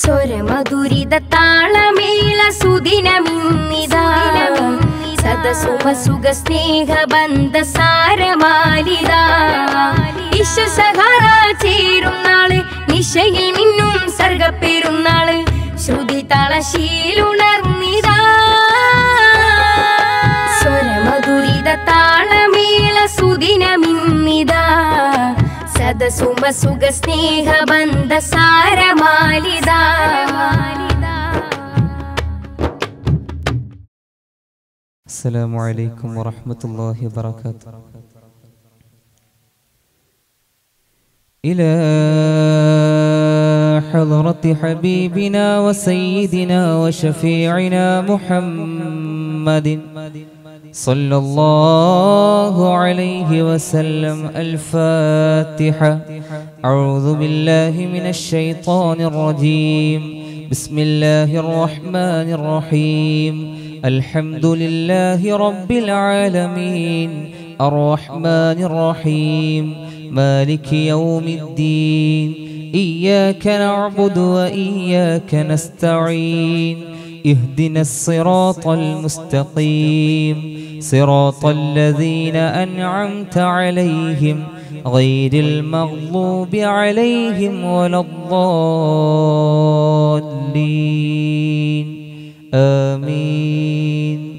സ്വരമധുരിത താളമേള സുദിനമിന്നിതാ സദസുമ സുഖ സ്നേഹ ബന്ധ സാരമാലിത വിശ്വസഹാര ചേരുന്നാള് നിശയിൽ മിന്നും സർഗപ്പെരുന്നാള് ശ്രുതി തളശീലുണർന്നിതാ സ്വരമധുരിത താളമേള സുദിനമിന്നിതാ സദസുമ സുഖ സ്നേഹ ബന്ധ സാരമാലിത السلام عليكم ورحمة الله وبركاته إلى حضرة حبيبنا وسيدنا وشفيعنا محمد صلى الله عليه وسلم الفاتحة أعوذ بالله من الشيطان الرجيم بسم الله الرحمن الرحيم الحمد لله رب العالمين الرحمن الرحيم مالك يوم الدين إياك نعبد وإياك نستعين اهدنا الصراط المستقيم صراط الذين أنعمت عليهم غير المغضوب عليهم ولا الضالين آمين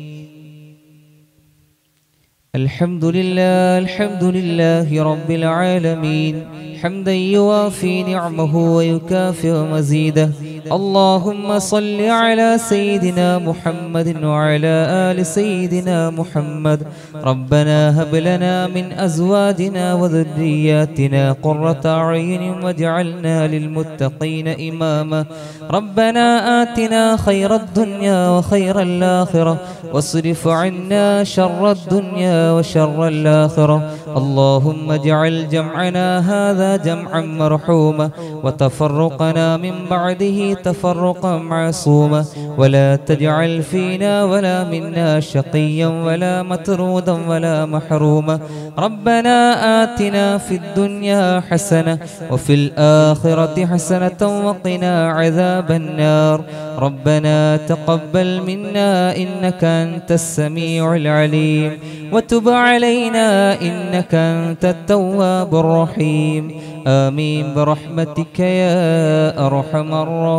الحمد لله الحمد لله رب العالمين حمدا يوافي نعمه ويكافئ مزيده اللهم صل على سيدنا محمد وعلى آل سيدنا محمد ربنا هب لنا من أزواجنا وذرياتنا قرة أعين واجعلنا للمتقين إماما ربنا آتنا خير الدنيا وخير الآخرة واصرف عنا شر الدنيا وشر الآخرة اللهم اجعل جمعنا هذا جمعا مرحوما وتفرقنا من بعده تفرقا معصوما ولا تجعل فينا ولا منا شقيا ولا مطرودا ولا محروما ربنا آتنا في الدنيا حسنة وفي الآخرة حسنة وقنا عذاب النار ربنا تقبل منا إنك أنت السميع العليم وتب علينا إنك أنت التواب الرحيم آمين برحمتك يا أرحم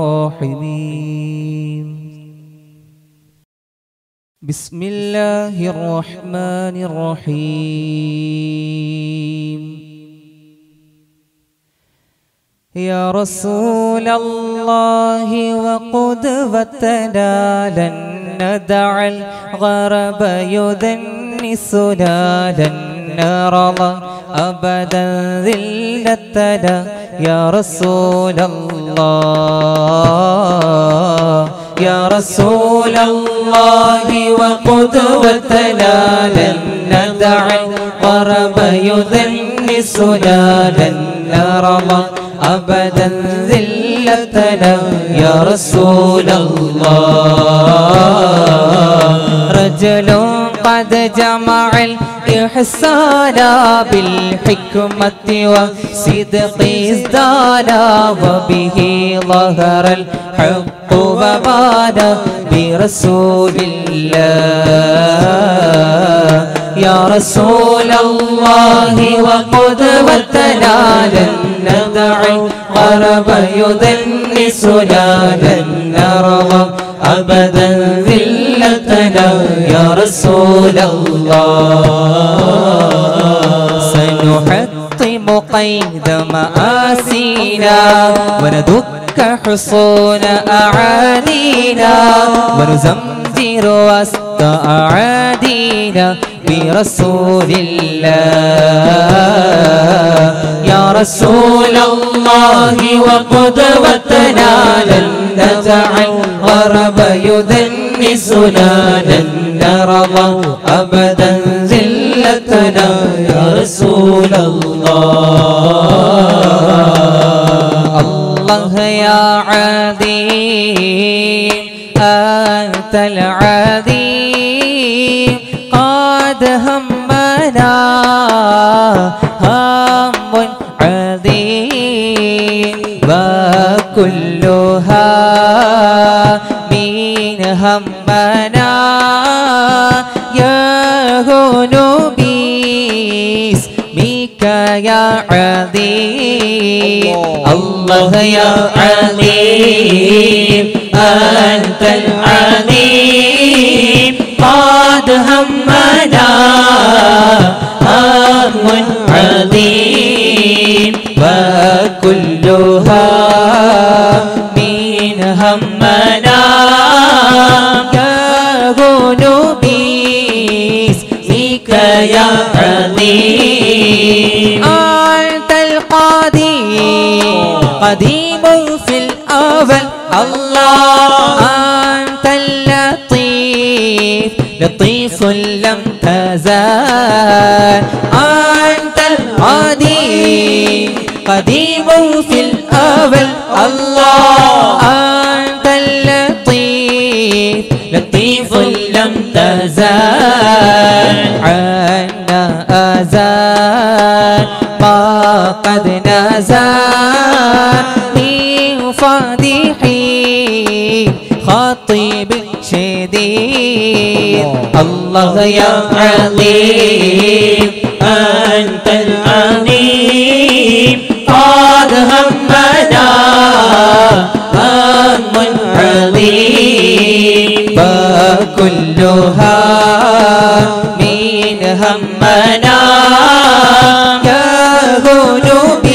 الراحمين بسم الله الرحمن الرحيم يا رسول الله وقدوتنا لن ندع الغرب يذنسنا لن نرى أبدا ذلتنا يا رسول الله يا رسول الله وقدوتنا لن ندع الغرب يذنسنا لن نرى أبدا ذلتنا يا رسول الله رجل قد جمع الإحسان بالحكمة وصدق ازدانا وبه ظهر الحق وبان برسول الله يا رسول الله وقدوتنا لن ندع الغرب يدنسنا لن نرضى أبدا ذلتنا يا رسول الله سنحطم قيد مآسينا وندك حصون أعادينا ونزمجر وسط أعادينا برسول الله يا رسول الله وقدوتنا لن نجعل غرب يدنسنا لن نرضى أبدا ذلتنا يا رسول الله الله يا عظيم أنت العظيم قد همنا هم عظيم وكلها يا عظيم الله يا عظيم أنت العظيم قد همنا هم عظيم وكلها من همنا يكون باسمك يا عظيم أنت القديم قديم في الأول الله أنت اللطيف لطيف لم تزال أنت القديم قديم في الأول الله أنت اللطيف لطيف لم تزال عنا أزال ما قد نزال من فادحين خطيب شديد الله يا عظيم أنت العظيم قد همنا هم عظيم فكلها من همنا يهون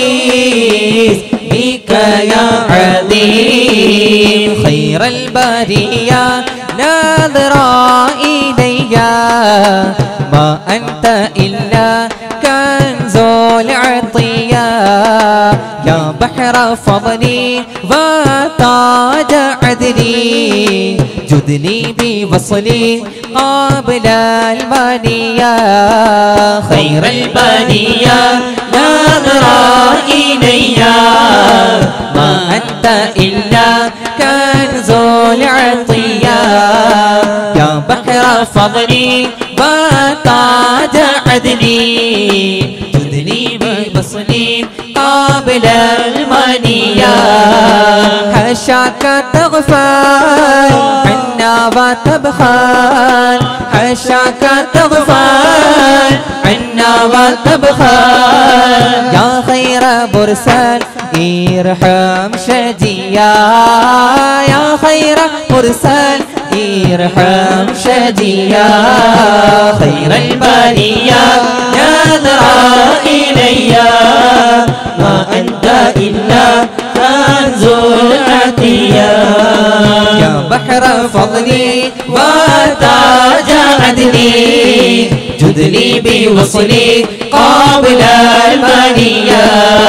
باسمك يا عظيم خير البرية ناظرا إلي ما أنت إلا كنز العطية يا بحر فضلي وتاج عدلي جد لي بوصلي قبل المنية خير البنية نظرا إلي ما أنت إلا كنز العطية يا بحر فضلي وتاج عدلي جدلي ببصلي قابل المنية حشاك تغفل عنا وتبخل حشاك تغفل عنا وتبخل يا خير مرسل ارحم شديا يا خير مرسل ارحم شديا خير البرية نظرا إلي ما أنت إلا كنز العطية يا بحر فضلي وتاج عدلي جدلي بوصلي قابل المنية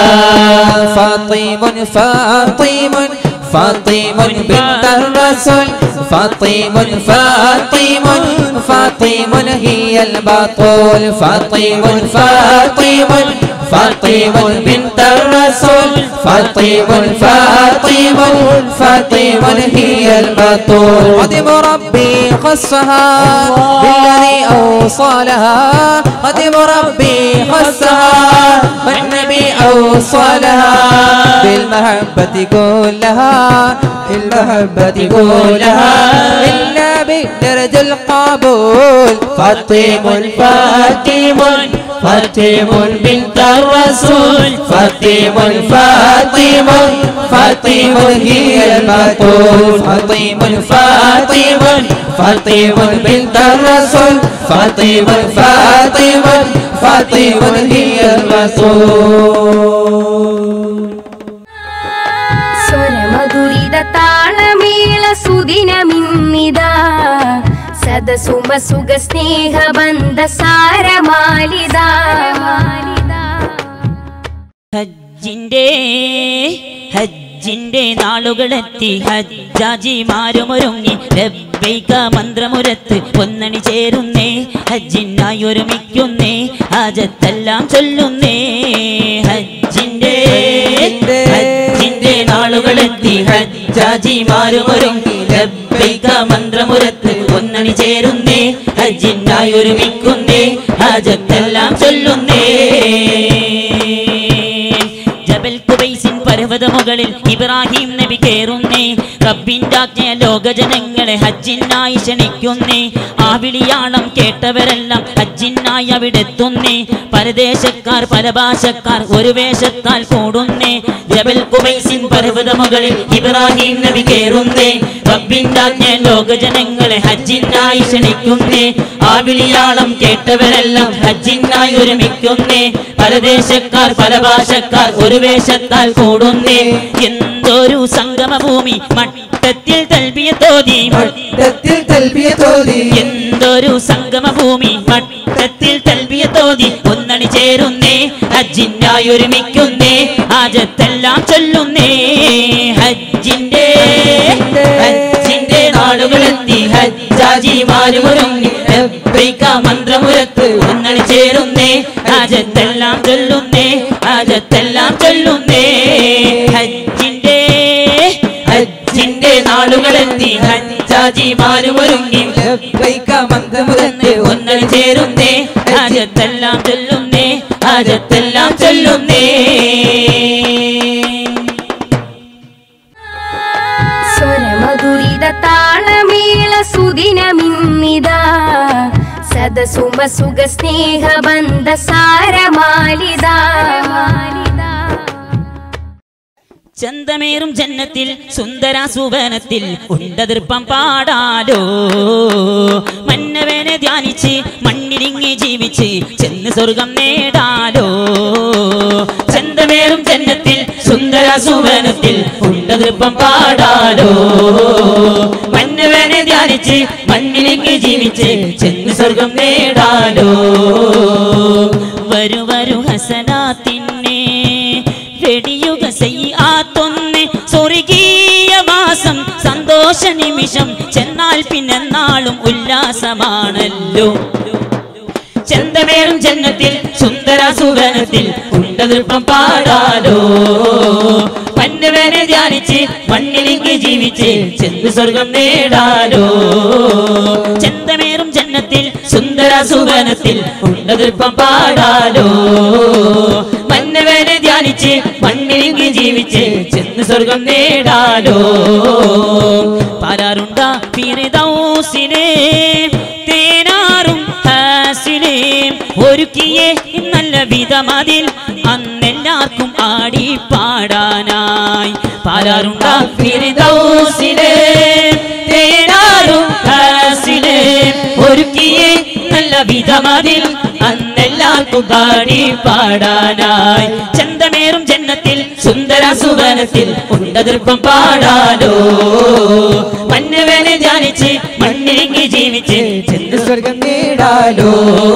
فاطم فاطم فاطم بنت الرسول فاطم فاطم فاطم هي البطول فاطم فاطم فاطم بنت الرسول فاطم فاطم فاطم هي البطول قدم ربي خصها بالذي أوصى لها قدم ربي خصها والنبي أوصى لها بالمحبة كلها بالمحبة كلها إلا بدرج القبول فاطم فاطم فاطم بنت الرسول فاطم فاطم فاطم هي البطول فاطم فاطم فاطم بنت الرسول فاطم فاطم فاطم هي البطول സ്വരമധുരിത താളമേള സുദിനമിന്നിതാ സദസുമ സുഖ സ്നേഹബന്ധ സാരമാലിത ഹജ്ജിന്റെ ഹജ്ജിന്റെ നാളുകളെത്തി ഹജ്ജാജിമാരുമൊരുങ്ങി ലബ്ബൈക മന്ത്രമുരത്ത് പൊന്നണി ചേരുന്നേ ഹജ്ജിനായി ഒരുമിക്കുന്നേ ഹാജത്തെല്ലാം ചൊല്ലുന്നേ ഹജ്ജിന്റെ ഹജ്ജിന്റെ നാളുകളെത്തി ഹജ്ജാജിമാരുമൊരുങ്ങി ലബ്ബൈക മന്ത്രമുരത്ത് പൊന്നണി ചേരുന്നേ ഹജ്ജിനായി ഒരുമിക്കുന്നേ ഹാജത്തെല്ലാം ചൊല്ലുന്നേ ജബൽ കുബൈസിൻ പർവ്വത മുകളിൽ ഇബ്രാഹിം നബി കേറുന്നേ റബ്ബിന്റെ ആജ്ഞ ലോകജനങ്ങളെ ഹജ്ജിനായി ക്ഷണിക്കുന്നേ ആ വിളിയാളം കേട്ടവരെല്ലാം ഹജ്ജിനായി അവിടെ എത്തുന്നേ പരദേശക്കാർ പല ഭാഷക്കാർ ഒരു വേഷത്താൽ കൂടുന്നേ ജബൽ കുബൈസിൻ പർവ്വത മുകളിൽ ഇബ്രാഹിം നബി കേറുന്നേ റബ്ബിന്റെ ആജ്ഞ ലോകജനങ്ങളെ ഹജ്ജിനായി ക്ഷണിക്കുന്നേ ആ വിളിയാളം കേട്ടവരെല്ലാം ഹജ്ജിനായി ഒരുമിക്കുന്നേ പരദേശക്കാർ പല ഭാഷക്കാർ ഒരു വേഷത്താൽ കൂടുന്നേ എന്തൊരു സംഗമഭൂമി മട്ടത്തിൽ തൽബിയ തോതി മട്ടത്തിൽ തൽബിയ തോതി എന്തൊരു സംഗമഭൂമി മട്ടത്തിൽ തൽബിയ തോതി ഒന്നണി ചേരുന്നേ ഹജ്ജിനായി ഒരുമിക്കുന്നേ ആജത്തെല്ലാം ചൊല്ലുന്നേ ഹജ്ജിന്റെ ഹജ്ജിന്റെ നാടുകളെത്തി ഹജ്ജാജിമാരും ഒരുങ്ങി ലബ്ബൈക മന്ത്രമുരത്ത് ഒന്നണി ചേരുന്നേ ആജത്തെല്ലാം ചൊല്ലുന്നേ ആജത്തെല്ലാം ചൊല്ലുന്നേ ഹജ്ജിന്റെ ഹജ്ജിന്റെ നാളുകളെത്തി ഹജ്ജാജിമാരും ഒരുങ്ങി ലബ്ബൈക മന്ത്രമുരത്ത് ഒന്നണി ചേരുന്നേ ആജത്തെല്ലാം ചൊല്ലുന്നേ ആജത്തെല്ലാം ചൊല്ലുന്നേ സ്വരമധുരിത താളമേള സുദിനമിന്നിതാ സദസുമ സുഖ സ്നേഹബന്ധ സാരമാലിതാ ചന്തമേറും ജന്നത്തിൽ സുന്ദര സുവനത്തിൽ ഉണ്ടതിർപ്പം പാടാലോ മന്നവനെ ധ്യാനിച്ച് മണ്ണിലിങ്ങി ജീവിച്ച് ചെന്ന് സ്വർഗം നേടാലോ ചന്തമേറും ജന്നത്തിൽ സുന്ദര സുവനത്തിൽ ഉണ്ടതിർപ്പം പാടാലോ മന്നവനെ ധ്യാനിച്ച് മണ്ണിലിങ്ങി ജീവിച്ച് ചെന്ന് സ്വർഗം നേടാലോ വരു വരു ഹസനാത്തിന്നെ വെടിയുക ചെയ്യാത്തൊന്ന് സ്വർഗീയ വാസം സന്തോഷ നിമിഷം ചെന്നാൽ പിന്നെ നാളും ഉല്ലാസമാണല്ലോ ചന്തമേറും ജന്നത്തിൽ സുന്ദര സുവനത്തിൽ ഉണ്ടതിർപ്പം പാടാലോ പന്നവനെ ധ്യാനിച്ച് മണ്ണിലേക്ക് ജീവിച്ച് ചെന്ന് സ്വർഗം നേടാലോ ചന്തമേറും ജന്നത്തിൽ സുന്ദര സുവനത്തിൽ ഉണ്ടതിർപ്പം പാടാലോ മന്നവനെ ധ്യാനിച്ച് മണ്ണിലേക്ക് ജീവിച്ച് ചെന്ന് സ്വർഗം നേടാലോ പാരാറുണ്ട പീരിദൗസിനെ തേനാറും ഹാസിനെ ഒരുക്കിയേ നല്ല വിധമതിൽ അന്നെല്ലാവർക്കും ആടി പാടാനായി പാരാറുണ്ട ഫിരിദൗസിലെ തേനാറും ഹാസിലെ ഒരുക്കിയേ നല്ല വിധമതിൽ അന്നെല്ലാവർക്കും പാടി പാടാനായി ചന്തമേറും ജന്നത്തിൽ സുന്ദര സുവനത്തിൽ ഉണ്ടതിർപ്പം പാടാലോ മന്നവനെ ധ്യാനിച്ച് മണ്ണിലേക്ക് ജീവിച്ച് ചെന്ന് സ്വർഗം നേടാലോ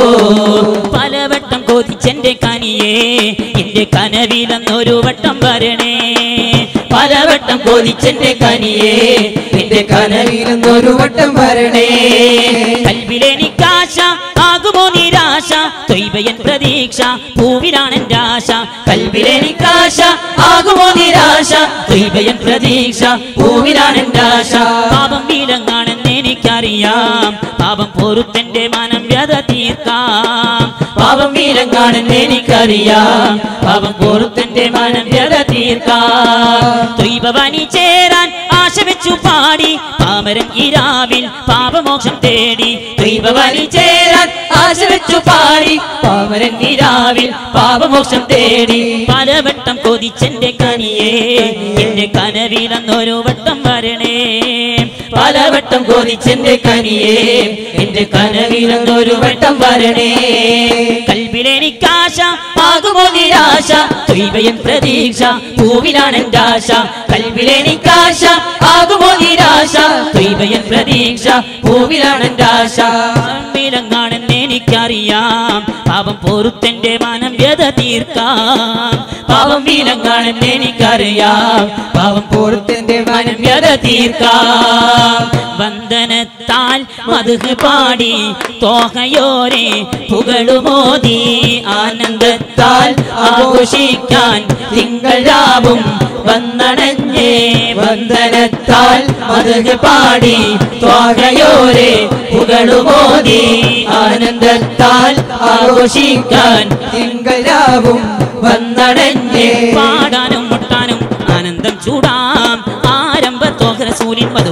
പലവട്ടം കൊതിച്ചെന്റെ കനിയേ എന്റെ കനവിലെന്നൊരു വട്ടം വരണേ പലവട്ടം കൊതിച്ചെന്റെ കനിയേ എന്റെ കനവിലെന്നൊരു വട്ടം വരണേ കൽവിലെനിക്കാശ ആകുമോ നിരാശ തൊയ്വയൻ പ്രതീക്ഷ പൂവിലാണെന്റെ ആശ കൽവിലെനിക്കാശ ആകുമോ നിരാശ തൊയ്വയൻ പ്രതീക്ഷ പൂവിലാണെന്റെ ആശ പാപം വീലങ്ങാണെന്ന് എനിക്കറിയാം പാപം പൊറുത്തന്റെ മനം വ്യത തീർക്കാം പാപം വീലങ്ങാണെന്ന് എനിക്കറിയാം പാപം പൊറുത്തന്റെ മനം വ്യത തീർക്കാം തൊയ്വനി ചേരാൻ ആശ വെച്ചു പാടി പാമരൻ ഇരാവിൽ പാപമോക്ഷം തേടി ദൈവവനി ചേരാൻ ആശ വെച്ചു പാടി പാമരൻ ഇരാവിൽ പാപമോക്ഷം തേടി പലവട്ടം കൊതിച്ചെന്റെ കനിയേ എന്റെ കനവിലെന്നൊരു വട്ടം വരണേ പലവട്ടം കൊതിച്ചെന്റെ കനിയേ എന്റെ കനവിലെന്നൊരു വട്ടം വരണേ കൽവിലെനിക്കാശ ആകുമോ നിരാശ ദൈവയൻ പ്രതീക്ഷ പൂവിലാണ് എന്റെ ആശ കൽവിലെനിക്കാശ ആകുമോ നിരാശ ദൈവയൻ പ്രതീക്ഷ പൂവിലാണ് എന്റെ ആശ വിലങ്ങാണെന്ന് എനിക്കറിയാം പാപം പൊറുത്തന്റെ മനം വ്യത തീർക്കാം പാപം വിലങ്ങാണെന്ന് എനിക്കറിയാം പാപം പൊറുത്തന്റെ മനം വ്യത തീർക്കാം വന്ദനത്താൽ മധുഹ് പാടി തോഹയോരെ പുകളുമോദി ആനന്ദത്താൽ ആഘോഷിക്കാൻ തിങ്കൾ രാവും വന്നണഞ്ഞേ വന്ദനത്താൽ മധുഹ് പാടി തോഹയോരെ പുകളുമോദി ആനന്ദത്താൽ ആഘോഷിക്കാൻ തിങ്കളാവും വന്നടഞ്ഞേ പാടാനും മുട്ടാനും ആനന്ദം ചൂടാം ആരംഭ തോഹര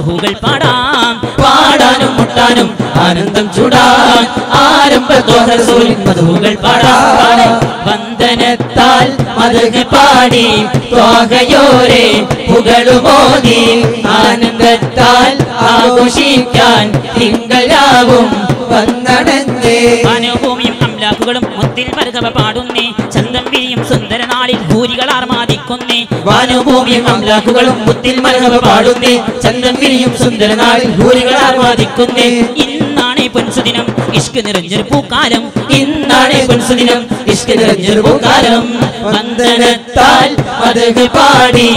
മധുഹുകൾ പാടാം പാടാനും മുട്ടാനും ആനന്ദം ചൂടാൻ ആരംഭത്തോറസൂൽ മധുകൾ പാടാൻ വന്ദനത്താൽ മധുക പാടി ത്വാകയോരെ പുകളുമോദി ആനന്ദത്താൽ ആഘോഷിക്കാൻ തിങ്കളാവും വന്നടഞ്ഞേ അനുഭൂമിയും അംലാക്കുകളും മുത്തിൽ മരുതവ പാടുന്നേ ചന്തം വിരിയും സുന്ദര നാളിൽ ഭൂരികൾ ആർമാദിക്കുന്നേ വാനുഭൂമിയും അമ്ലാക്കുകളും മുത്തിൽ മരഹവ പാടുന്നേ ചന്ദ്രൻ വിരിയും സുന്ദര നാളിൽ ഭൂരികൾ ആർമാദിക്കുന്നേ ഇന്നാണ് പൊൻസുദിനം ഇഷ്ക് നിറഞ്ഞൊരു പൂക്കാലം ഇന്നാണ് പൊൻസുദിനം ഇഷ്ക നിറഞ്ഞൊരു പൂക്കാലം വന്ദനത്താൽ മതക് പാടി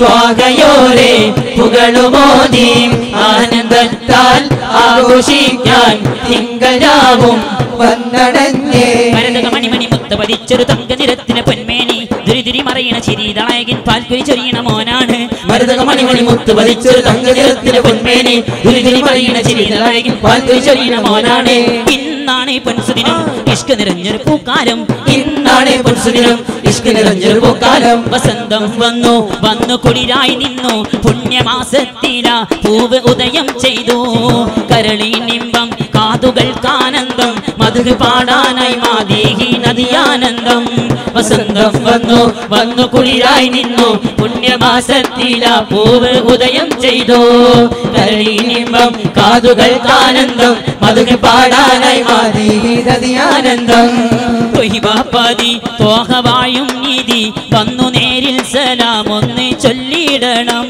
ത്വാകയോരെ പുകളുമോദി ആനന്ദത്താൽ ആഘോഷിക്കാൻ തിങ്കളാവും വന്നടഞ്ഞേ മരതക മണിമണി മുത്ത പതിച്ചൊരു തങ്ക നിരത്തിന് പൊന്മേനി ദുരിതിരി മറയണ ചിരിതളയകിൻ പാൽക്കുരി ചൊരിയണ മോനാണ് മരുതക മണിമണി മുത്ത് പതിച്ചൊരു തങ്കനിറത്തിന് പൊന്മേനി ദുരിതിരി മറിയണ ചിരിതഴകിൽ പാൽക്കുരി ചൊരിയണ മോനാണ് ഇന്നാണ് പൊൻസുദിനം ഇഷ്ക് നിറഞ്ഞൊരു പൂക്കാലം ഇന്നാണ് പൊൻസുദിനം ഇഷ്ക നിറഞ്ഞൊരു പൂക്കാലം വസന്തം വന്നു വന്നു കുളിരായി നിന്നു പുണ്യമാസത്തില പൂവ് ഉദയം ചെയ്തു കരളി നിമ്പം കാതുകൾക്കാനന്ദം മധു പാടാനായി മാതീഹി നദിയാനന്ദം വസന്തം വന്നു വന്നു കുളിരായി നിന്നു പുണ്യമാസത്തില പൂവ് ഉദയം ചെയ്തു കരളി നിമ്പം കാതുകൾക്കാനന്ദം മധു പാടാനായി മാതീതതിയാനന്ദം തൊഹിബാപ്പതി തോഹവായും നീതി വന്നു നേരിൽ സലാം ഒന്ന് ചൊല്ലിയിടണം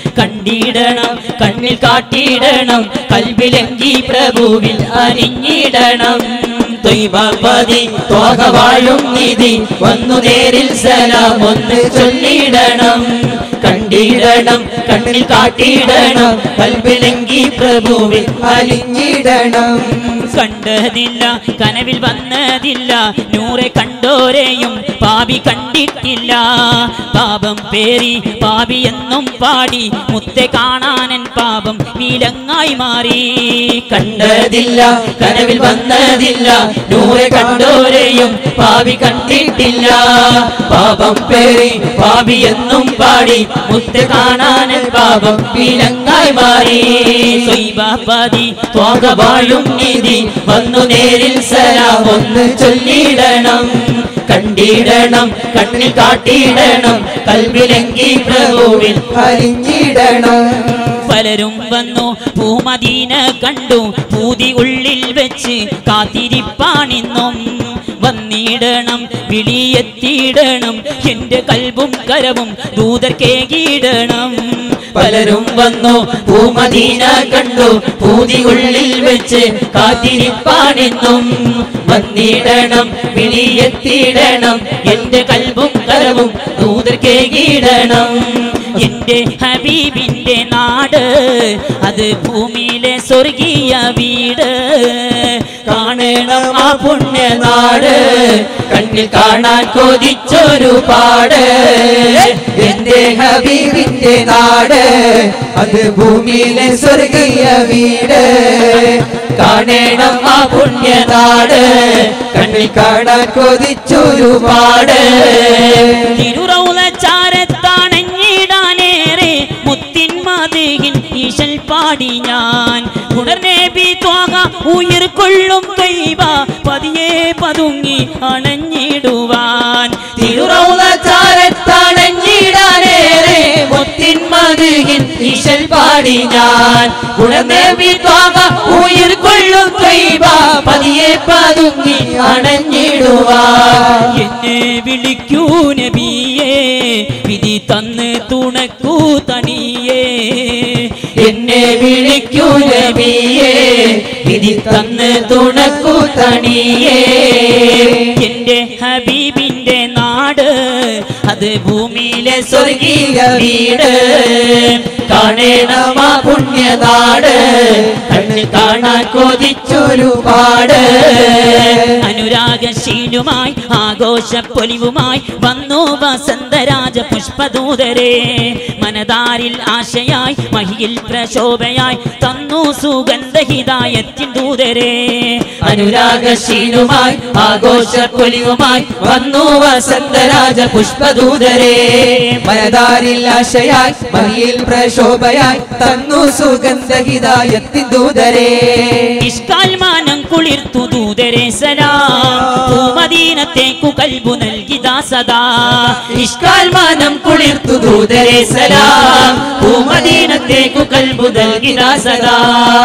കണ്ടിടണം കണ്ണിൽ കാട്ടിയിടണം കൽവിലെങ്കി പ്രഭുവിൽ അരിഞ്ഞിടണം തൊയ്ബാപ്പതി തോകവാഴും നീതി വന്നു നേരിൽ സലാം ഒന്ന് ചൊല്ലിടണം കണ്ടിടണം കണ്ണിൽ കാട്ടിയിടണം കൽബിലെങ്കി പ്രഭുവിൽ അലിഞ്ഞിടണം കണ്ടതില്ല കനവിൽ വന്നതില്ല നൂറെ കണ്ടോരെയും പാപി കണ്ടിട്ടില്ല പാപം പേറി പാപി എന്നും പാടി മുത്തെ കാണാനൻ പാപം നീലങ്ങായി മാറി കണ്ടതില്ല കനവിൽ വന്നതില്ല നൂറെ കണ്ടോരെയും പാവി കണ്ടിട്ടില്ല പാപം പേറി പാവി എന്നും പാടി മുത്ത് കാണാൻ പാപം വിലങ്ങായി മാറി സ്വൈബാപ്പതി വാഴും നീതി വന്നു നേരിൽ സലാം ഒന്ന് ചൊല്ലിടണം കണ്ടിടണം കണ്ണിൽ കാട്ടിയിടണം കൽവിലെങ്കി പ്രഭുവിൽ അരിഞ്ഞിടണം പലരും വന്നു പൂമദീന കണ്ടു പൂതി ഉള്ളിൽ വെച്ച് കാത്തിരിപ്പാണിന്നും വന്നിടണം വിളിയെത്തിയിടണം എന്റെ കൽബും കരവും ദൂതർക്കേകിടണം പലരും വന്നു പൂമദീന കണ്ടു പൂതി ഉള്ളിൽ വെച്ച് കാത്തിരിപ്പാണെന്നും വന്നിടണം വിളിയെത്തിയിടണം എന്റെ കൽബും കരവും ദൂതർക്കേകിടണം എന്റെ ഹബീബിന്റെ നാട് അത് ഭൂമിയിലെ സ്വർഗീയ വീട് കാണണം ആ പുണ്യനാട് കണ്ണിൽ കാണാൻ കൊതിച്ചൊരു പാട് എന്റെ ഹബീബിന്റെ നാട് അത് ഭൂമിയിലെ സ്വർഗീയ വീട് കാണണം ആ പുണ്യനാട് കണ്ണിൽ കാണാൻ കൊതിച്ചൊരു പാട് തിരുറൗല ചാരത്താണഞ്ഞിടാനേറെ മുത്തിൻ മതികിൻ ഈശൽ പാടി ഞാൻ ഉടനേബി ത്വാക ഉയിർ കൊള്ളും കൈവ പതിയെ പതുങ്ങി അണഞ്ഞിടുവാൻ തിരുറൗല ചാരത്താണഞ്ഞിടാനേറെ മുത്തിൻ മതികിൻ ഈശൽ പാടി ഞാൻ ഗുണനബി ത്വാക ഉയിർ കൊള്ളും കൈബ പതിയെ പതുങ്ങി അണഞ്ഞിടുവാൻ എന്നെ വിളിക്കൂ നബിയേ വിധി തന്ന് തുണക്കൂ തണിയേ എന്നെ വിളിക്കൂ നബിയേ വിധി തന്ന് തുണക്കൂ തണിയേ എന്റെ ഹബീബിന്റെ നാട് അത് ഭൂമിയിലെ സ്വർഗീയ വീട് കാണേണമാ പുണ്യനാട് കണ്ണിൽ കാണാൻ കൊതിച്ചൊരു പാട് അനുരാഗശീലുമായി ആഘോഷപ്പൊലിവുമായി വന്നു വസന്തരാജ പുഷ്പദൂതരെ മനതാരിൽ ആശയായി മഹിയിൽ പ്രശോഭയായി തന്നു സുഗന്ധഹിതായത്തിൻ ദൂതരെ അനുരാഗശീലുമായി ആഘോഷ പൊലിവുമായി വന്നു വസന്തരാജ പുഷ്പദൂതരെ മനതാരിൽ ആശയായി മഹിയിൽ പ്രശോഭയായി തന്നു സുഗന്ധഹിതായത്തിൻ ദൂതരെ ഇഷ്കാൽ മാനം കുളിർത്തു ദൂതരെ സലാം ഭൂമദീനത്തേക്കു കൽബു നൽകിതാ സദാ ഇഷ്കാൽ മാനം കുളിർത്തു ദൂതരെ സലാം ഭൂമദീനത്തേക്കു കൽബു നൽകിതാ സദാ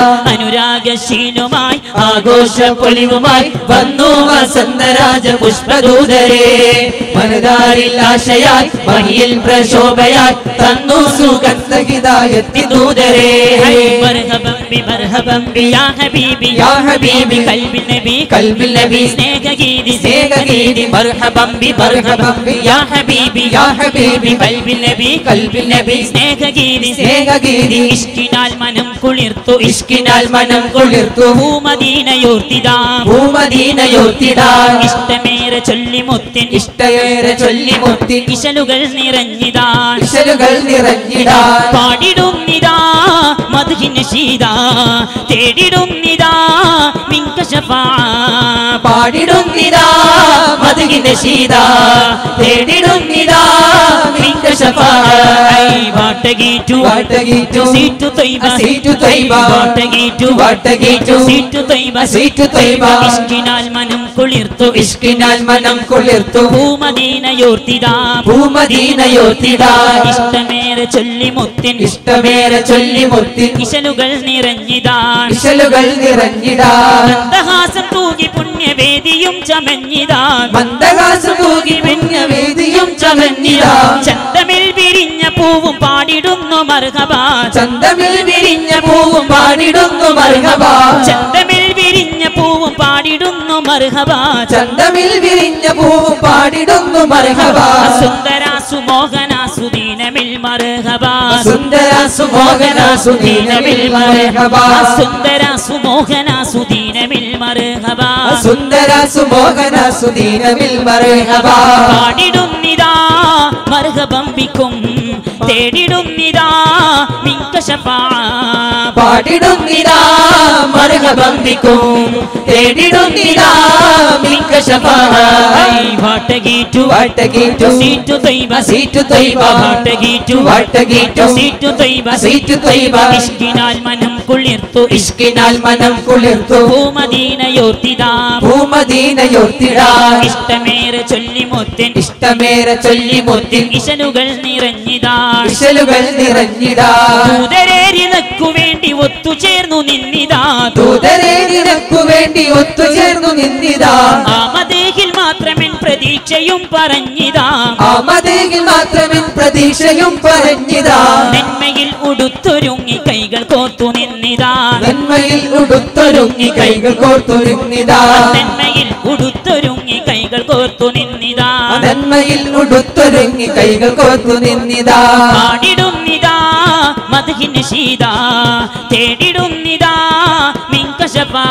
അനുരാഗശീലുമായി ആഘോഷ പൊലിവുമായി വന്നു വസന്തരാജ പുഷ്പദൂതരെ മനതാരിൽ ആശയായി മഹിയിൽ പ്രശോഭയായി തന്നു സുഗന്ധഹിതായത്തി ദൂതരെ മർഹബം ബി മർഹബം ബി യാ ഹബീബി യാ ഹബീബി കൽബിൽ നബി കൽബിൽ നബി സ്നേഹഗീതി സ്നേഹഗീതി മർഹബം ബി മർഹബം ബി യാ ഹബീബി യാ ഹബീബി കൽബിൽ നബി കൽബിൽ നബി സ്നേഹഗീതി സ്നേഹഗീതി ഇഷ്കിനാൽ മനം കുളിർത്തു ഇഷ്കിനാൽ മനം കുളിർത്തു ഭൂമദീനയോർത്തിതാ ഭൂമദീനയോർത്തിടാൻ ഇഷ്ടമേറെ ചൊല്ലി മുത്തിൻ ഇഷ്ടയേറെ ചൊല്ലി മുത്തി ഇശലുകൾ നിറഞ്ഞിതാ ഇശലുകൾ നിറഞ്ഞിടാൻ പാടിടുന്നിതാ മധുഹിന് ശീത തേടിടുന്നിതാ മിങ്കശഫാ പാടിടുന്നിതാ മധുകിന്റെ ശീത തേടിടുന്നിതാ മിങ്ക ശഫാഅത്ത്. വാട്ടഗീറ്റു വാട്ടഗീറ്റു സീറ്റു തൊയ്ബ സീറ്റു ത്വയ്ബ. വാട്ടഗീറ്റു വാട്ടഗീറ്റു സീറ്റു തൊയ്ബ സീറ്റു ത്വയ്ബ. ഇഷ്കിനാൽ മനം കുളിർത്തു ഇഷ്കിനാൽ മനം കുളിർത്തു ഭൂമദീനയോർത്തിതാ ഭൂമദീനയോർത്തിടാൻ ഇഷ്ടമേറെ ചൊല്ലി മുത്തിൻ ഇഷ്ടമേറെ ചൊല്ലി മുത്തി ഇശലുകൾ നിറഞ്ഞിതാ ഇശലുകൾ നിറഞ്ഞിടാൻ മന്ദഹാസം തൂകി പുണ്യവേദിയും ചമഞ്ഞിതാ മന്ദഹാസം തൂകി പുണ്യവേദിയും ചമഞ്ഞിടാ ചന്തമിൽ വിരിഞ്ഞ പൂവും പാടിടുന്നു മർഹബാ ചന്തമിൽ വിരിഞ്ഞ പൂവും പാടിടുന്നു മർഹബാ ചന്തമിൽ വിരിഞ്ഞ പൂവും പാടിടുന്നു മർഹബാ ചന്തമിൽ വിരിഞ്ഞ പൂവും പാടിടുന്നു മർഹബാ സുന്ദരാസു മോഹനാസു ദീനമിൽ മർഹബാ സുന്ദരാസു മോഹനാസു ദീനമിൽ മർഹബാ സുന്ദരാസു മോഹനാസു ദീനമിൽ മർഹബാ സുന്ദരാസു മോഹനാസു ദീനമിൽ മർഹബാ പാടിടുന്നിതാ മർഹബം വിക്കും തേടിടുന്നിതാ മിങ്കശഫാ പാടിടുന്നിതാ മർഹബന്തിക്കും തേടിടുന്നിതാ മിക്ക ശഫാഅത്ത്. വാട്ടഗീറ്റു വാട്ടഗീറ്റു സീറ്റു തൊയ്ബ സീറ്റു ത്വയ്ബ. വാട്ടഗീറ്റു വാട്ടഗീറ്റു സീറ്റു തൊയ്ബ സീറ്റു ത്വയ്ബ. ഇഷ്കിനാൽ മനം കുളിർത്തു ഇഷ്കിനാൽ മനം കുളിർത്തു ഭൂമദീനയോർത്തിതാ ഭൂമദീനയോർത്തിടാൻ ഇഷ്ടമേറെ ചൊല്ലി മുത്തിൻ ഇഷ്ടമേറെ ചൊല്ലി മുത്തി ഇശലുകൾ നിറഞ്ഞിതാ ഇശലുകൾ നിറഞ്ഞിടാൻ ദൂതരേരി നക്കു വേണ്ടി ഒത്തുചേർന്നു നിന്നിതാ ദൂതരെ നിനക്കു വേണ്ടി ഒത്തുചേർന്നു നിന്നിതാ ആമദേഹിൽ മാത്രമെൻ പ്രതീക്ഷയും പറഞ്ഞിതാ ആമതേകിൽ മാത്രമെൻ പ്രതീക്ഷയും പറഞ്ഞിതാ നന്മയിൽ ഉടുത്തൊരുങ്ങി കൈകൾ കോർത്തു നിന്നിതാ നന്മയിൽ ഉടുത്തൊരുങ്ങി കൈകൾ കോർത്തു നിന്നിതാ നന്മയിൽ ഉടുത്തൊരുങ്ങി കൈകൾ കോർത്തു നിന്നിതാ നന്മയിൽ ഉടുത്തൊരുങ്ങി കൈകൾ കോർത്തു നിന്നിതാ പാടിടുന്നിതാ മധുഹിന് ശീത തേടിടുന്നിതാ മിങ്കശപാ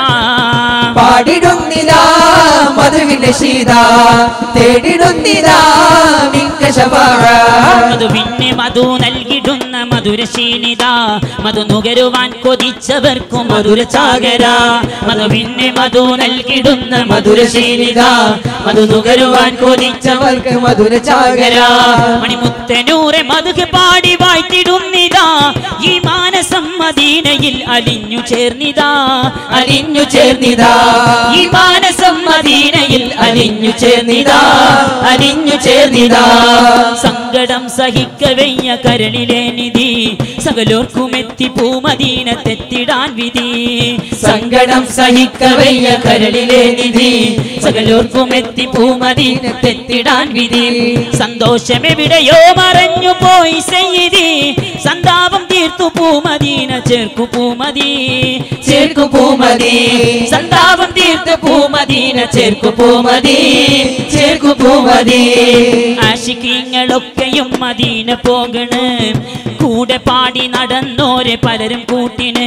പാടിടുന്നിതാ മധുവിന്റെ ശീത തേടിടുന്നിതാ മിക്ക ശഫാഅത്ത്. മധുവിന് മധു നൽകിടുന്ന മധുരശീലിത മധു നുകരുവാൻ കൊതിച്ചവർക്കു മധുര ചാകര മധുവിന് മധു നൽകിടുന്ന മധുരശീലിത മധു നുകരുവാൻ കൊതിച്ചവർക്ക് അവർക്ക് മധുര ചാകര മണിമുത്തനൂറെ മധുക്ക് പാടി വാഴ്ത്തിടുന്നിതാ ഈ മാനസം മദീനയിൽ അലിഞ്ഞു ചേർന്നിതാ അലിഞ്ഞു ചേർന്നിതാ ഈ മാനസം മദീനയിൽ അലിഞ്ഞു ചേർന്നിതാ അലിഞ്ഞു ചേർന്നിതാ സങ്കടം സഹിക്കവയ്യ കരളിലെ നിധി സകലോർക്കുമെത്തി പൂമദീനത്തെത്തിടാൻ വിധി സങ്കടം സഹിക്കവയ്യ കരളിലെ നിധി സകലോർക്കുമെത്തി പൂമദീനത്തെത്തിടാൻ വിധി സന്തോഷമെവിടെയോ മറഞ്ഞു പോയി സെയ്തി സന്താപം തീർത്തു പൂമദീന ചേർക്കു പൂമതി ചേർക്കു പൂമതി സന്താപം തീർത്തു പൂമദീന ചേർക്കു പൂമതി ചേർക്കു പൂമതി ആശിക്കീങ്ങളൊക്കെയും മദീന പോകണ് കൂടെ പാടി നടന്നോരെ പലരും കൂട്ടിന്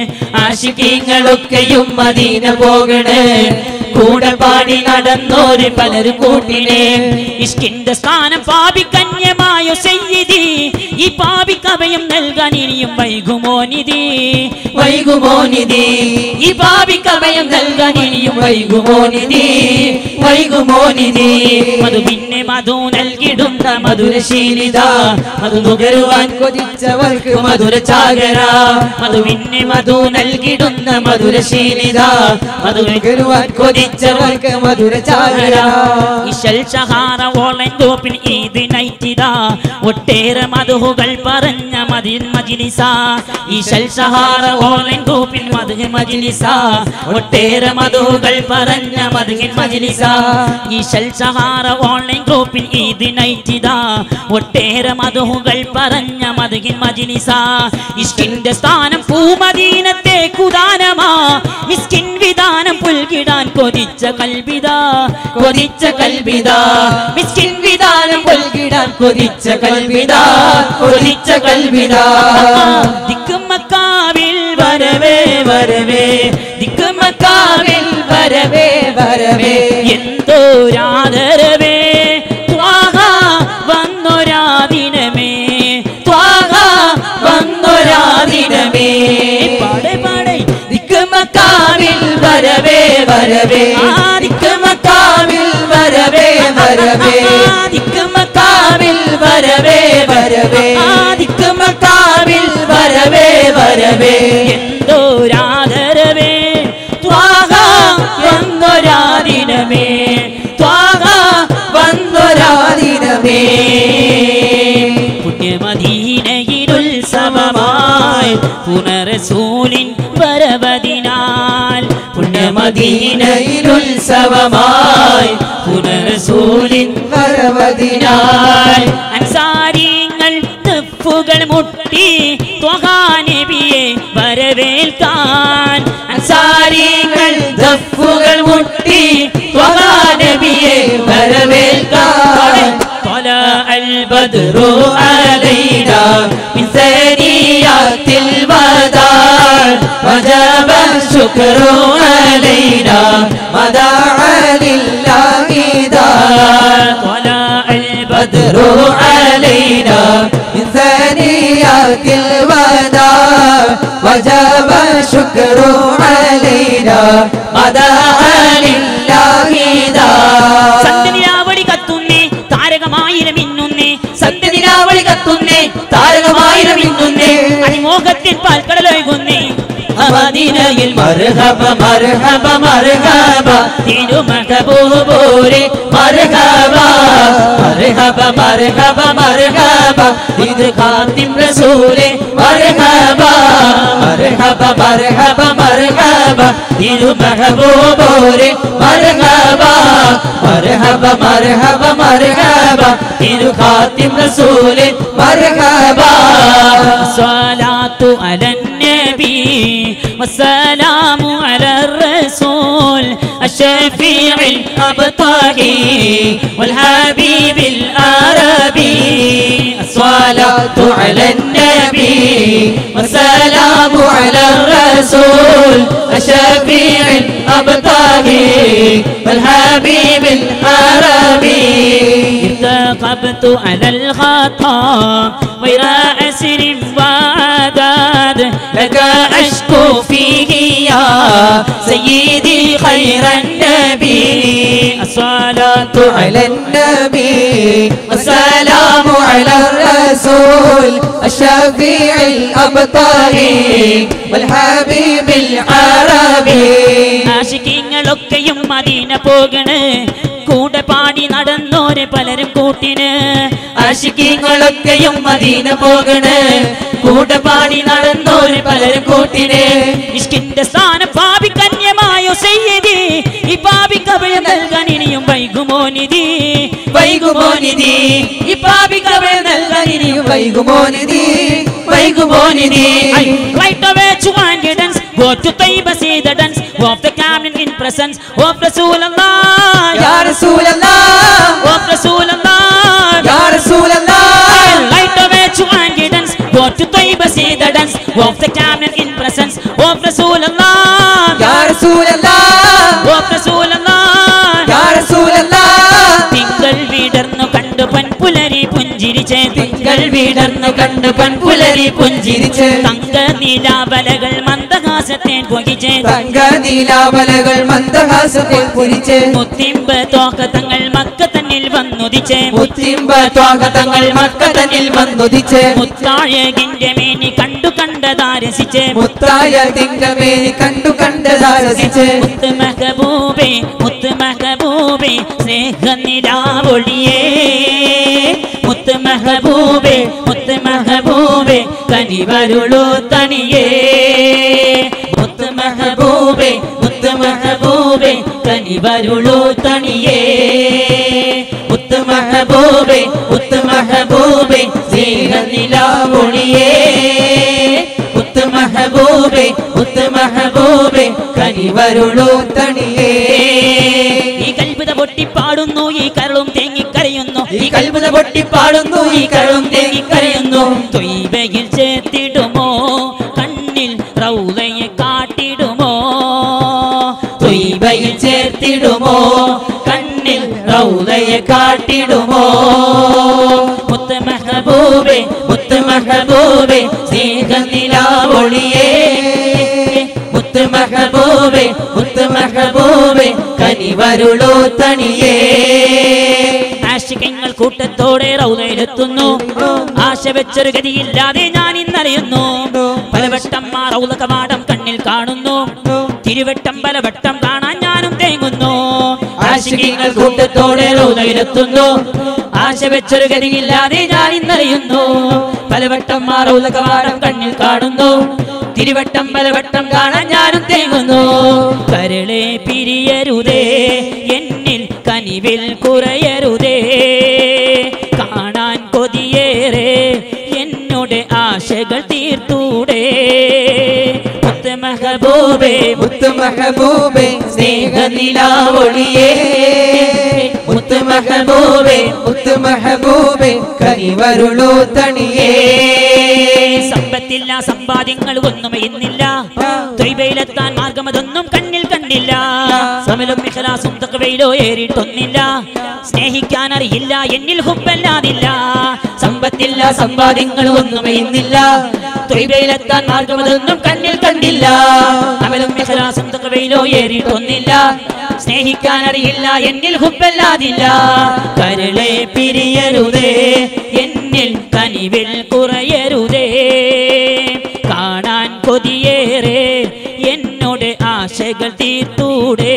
ആശിക്കീങ്ങളൊക്കെയും മദീന പോകണ് കൂടെ പാടി നടന്നോര് പലരും കൂട്ടിനെ ഇഷ്കിന്റെ സ്ഥാനം പാപിക്കന്യമായ സെയ്തി ഈ പാപിക്കഭയം നൽകാൻ ഇനിയും വൈകുമോ നിധി വൈകുമോ നിധി ഈ പാപിക്കഭയം നൽകാൻ ഇനിയും വൈകുമോ നിധി വൈകുമോ നിധി മധു പിന്നെ മധു നൽകിടുന്ന മധുരശീലിത മധു നുകരുവാൻ കൊതിച്ചവർക്ക് മധുര ചാകര മധു പിന്നെ മധു നൽകിടുന്ന മധുരശീലിത മധു നുകരുവാൻ കൊതിച്ചവർക്ക് മധുര ചാകര ഇശൽ ഷഹാറ ഓൺലൈൻ ഗ്രൂപ്പിൽ ഈദ് നൈറ്റിത ഒട്ടേറെ മധുഹുകൾ പറഞ്ഞ മതിൽ മജിലിസ ഇശൽ ഷഹാറ ഓൺലൈൻ ഗ്രൂപ്പിൽ മധു മജിലിസ ഒട്ടേറെ മധുഹുകൾ പറഞ്ഞ മധുഹിൻ മജിലിസ ഇശൽ ഷഹാറ ഓൺലൈൻ ഗ്രൂപ്പിൽ ഈദ് നൈറ്റിത ഒട്ടേറെ മധുഹുകൾ പറഞ്ഞ മധുഹിൻ മജിലിസ ഇഷ്കിന്റെ സ്ഥാനം പൂമദീനത്തെ കുദാനമാ മിസ്കിൻ വിധാനം പുൽകിടാൻ കൊതിച്ച കൽവിത കൊതിച്ച കൽവിത മിസ്കിൻ വിധാനം കൊൽകിടാൻ കൊതിച്ച കൽവിത കൊതിച്ച കൽവിത ദിക്കുമക്കാവിൽ വരവേ വരവേ ദിക്കുമക്കാവിൽ വരവേ വരവേ എന്തോരാദരവേ ത്വാഹ വന്നൊരാദിനമേ ത്വാഹ വന്നൊരാദിനമേ പാടെ പാടെ ദിക്കുമക്കാവിൽ വരവേ വരവേ ദിക്കുമക്കാവിൽ വരവേ വരവേ ദിക്കുമക്കാവിൽ വരവേ വരവേ ദിക്കുമക്കാവിൽ വരവേ വരവേ എന്തോരാദരവേ ത്വാഹ വന്നൊരാദിനമേ ത്വാഹ വന്നൊരാദിനമേ പുണ്യമദീനയിലുത്സവമായി പുനരസൂലിൻ വരവതിനാൽ പുണ്യമദീനയിലുത്സവമായി പുനരസൂലിൻ വരവതിനാൽ അൻസാരിങ്ങൾ തെപ്പുകൾ മുട്ടി ത്വഹാനബിയെ വരവേൽക്കാൻ അൻസാരികൾ ദഫുകൾ മുട്ടി ത്വഹാനബിയെ വരവേൽക്കാൻ طلع البدر علينا من ثنيات الوداع وجب الشكر علينا مدى لله دار طلع البدر بدر علينا من ثنيات الوداع وجب الشكر علينا مدى لله دار സന്ധ്യനിലാവളി കത്തുന്നേ താരകമായിരം മിന്നുന്നേ സന്ധ്യനിലാവളി കത്തുന്നേ താരകമായിരം ഇന്നുന്നേ അടിമോഹത്തിൽ പാൽക്കടലൊഴുകുന്നേ മദീനയിൽ മർഹബ മർഹബ മർഹബ തിരുമഹബൂബൂരെ മർഹബ മർഹബ മർഹബ മർഹബ ഇത് ഖാത്തിം റസൂലെ മർഹബ മർഹബ മർഹബ മർഹബ തിരുമഹബൂബൂരെ മർഹബ മർഹബ മർഹബ മർഹബ തിരു ഖാത്തിം റസൂലെ മർഹബ الصلاة على النبي والسلام على الرسول الشفيع الأبطحي والحبيب العربي الصلاة على النبي والسلام على الرسول الشفيع الأبطالي والحبيب العربي ارتقبت على الخطا غير أسر وعداد لك أشكو فيه يا سيدي خير النبي الصلاة على النبي والسلام على الرسول الشفيع الأبطالي والحبيب العربي ആശിക്കങ്ങളൊക്കെയും മദീന പോകണ് കൂടെ പാടി നടന്നോര് പലരും കൂട്ടിന് ആശിക്കങ്ങളൊക്കെയും മദീന പോകണ് കൂടെ പാടി നടന്നോര് പലരും കൂട്ടിന് ഇഷ്കിന്റെ സ്ഥാനം പാപി കന്യമായോ സയ്യദി ഈ പാപി കവയം നൽകാൻ ഇനിയും വൈകുമോ നിധി വൈകുമോ നിധി ഈ പാപിക്കവൾ നൽകാൻ ഇനിയും വൈകുമോ നിധി വൈകുമോ നിധി I right away to dance go to Taiba see the dance of the cabinet in presence of Rasulallah യാ റസൂലല്ലാ of Rasulallah യാ റസൂലല്ലാ Right away to dance go to Taiba see the dance of the cabinet in presence of Rasulallah യാ റസൂലല്ലാ of Rasulallah യാ റസൂലല്ലാ തിങ്കൾ വിടർന്നു കണ്ടു പൻപുലരി പുഞ്ചിരിച്ചേ തിങ്കൾ തിങ്കൾ വിടർന്നു കണ്ടു പൺപുലരി പുഞ്ചിരിച്ച് തങ്ക നിലാവലകൾ മന്ദഹാസത്തേൻ പൊകിച്ച് തങ്ക നീലാവലകൾ മന്ദഹാസത്തിൽ പുരിച്ച് മുത്തിമ്പ തോക്കത്തങ്ങൾ മക്ക തന്നിൽ വന്നുദിച്ച് മുത്തിമ്പ സ്വാഗതങ്ങൾ മക്ക തന്നിൽ വന്നുദിച്ച് മുത്താഴകിന്റെ മേനി കണ്ടു കണ്ടതാരസിച്ച് മുത്തായ തിങ്കമേനി കണ്ടു കണ്ടതാരസിച്ച് മുത്ത് മഹബൂബേ മുത്ത് മഹബൂബേ സ്നേഹനിലാവൊളിയേ മുത്ത് മഹബൂബേ മുത്ത് മഹബൂബേ കനിവരുളു തണിയേ മുത്ത് മഹബൂബേ മുത്ത് മഹബൂബേ കനിവരുളു തണിയേ മുത്ത് മഹബൂബേ മുത്ത് മഹബൂബേ സ്നേഹനിലാവൊളിയേ മുത്ത് മഹബൂബേ മുത്ത് മഹബൂബേ കനിവരുളു തണിയേ ഈ കൽബിത പൊട്ടിപ്പാടുന്നു ഈ കരളും തേങ്ങിക്കരയുന്നു ഈ കൽബുത പൊട്ടിപ്പാടുന്നു ഈ കരളും തേങ്ങിക്കരയുന്നു തൊയ്വയിൽ ചേർത്തിടുമോ കണ്ണിൽ റൗലയെ കാട്ടിടുമോ തൊയ്ബയിൽ ചേർത്തിടുമോ കണ്ണിൽ റൗലയെ കാട്ടിടുമോ മുത്ത് മഹബൂബേ മുത്ത് മഹബൂബേ സ്നേഹനിലാവൊളിയേ മുത്ത് മഹബൂബേ മുത്ത് മഹബൂബേ കനിവരുളോ തണിയേ ആശികങ്ങൾ കൂട്ടത്തോടെ റൗലയിലെത്തുന്നു ആശ വെച്ചൊരു ഗതിയില്ലാതെ ഞാൻ ഇന്നറിയുന്നു പലവട്ടം ആ റൗല കവാടം കണ്ണിൽ കാണുന്നു തിരുവട്ടം പലവട്ടം കാണാൻ ഞാനും തേങ്ങുന്നു ആശികങ്ങൾ കൂട്ടത്തോടെ റൗലയിലെത്തുന്നു ആശ വെച്ചൊരു ഗതിയില്ലാതെ ഞാൻ ഇന്നറിയുന്നു പലവട്ടം ആ റൗല കവാടം കണ്ണിൽ കാണുന്നു തിരുവട്ടം പലവട്ടം കാണാൻ ഞാനും തേങ്ങുന്നു കരളെ പിരിയരുതേ എന്നിൽ കനിവിൽ കുറയരുതേ കാണാൻ കൊതിയേറെ എന്നോട് ആശകൾ തീർത്തൂടെ മുത്ത് മഹബൂബേ മുത്ത് മഹബൂബേ സ്നേഹനിലാവൊളിയേ മുത്ത് മഹബൂബേ മുത്ത് മഹബൂബേ കനിവരുളു തണിയേ സമ്പത്തില്ല സമ്പാദ്യങ്ങൾ ഒന്നും ഇന്നില്ല തൊയ്ബയിലെത്താൻ മാർഗം അതൊന്നും കണ്ണിൽ കണ്ടില്ല സമലും മിഹലാസും തക്കവയിലോ ഏറിയിട്ടൊന്നില്ല സ്നേഹിക്കാൻ അറിയില്ല എന്നിൽ ഹുബല്ലാതില്ല സമ്പത്തില്ല സമ്പാദ്യങ്ങൾ ഒന്നും ഇന്നില്ല തൊയ്ബയിലെത്താൻ മാർഗം അതൊന്നും കണ്ണിൽ കണ്ടില്ല അമലും മിഹലാസും തക്കവയിലോ ഏറിയിട്ടൊന്നില്ല സ്നേഹിക്കാൻ അറിയില്ല എന്നിൽ ഹുബല്ലാതില്ല കരളെ പിരിയരുതേ എന്നിൽ കനിവിൽ കുറയരുതേ കാണാൻ കൊതിയേറെ എന്നോട് ആശകൾ തീർത്തൂടെ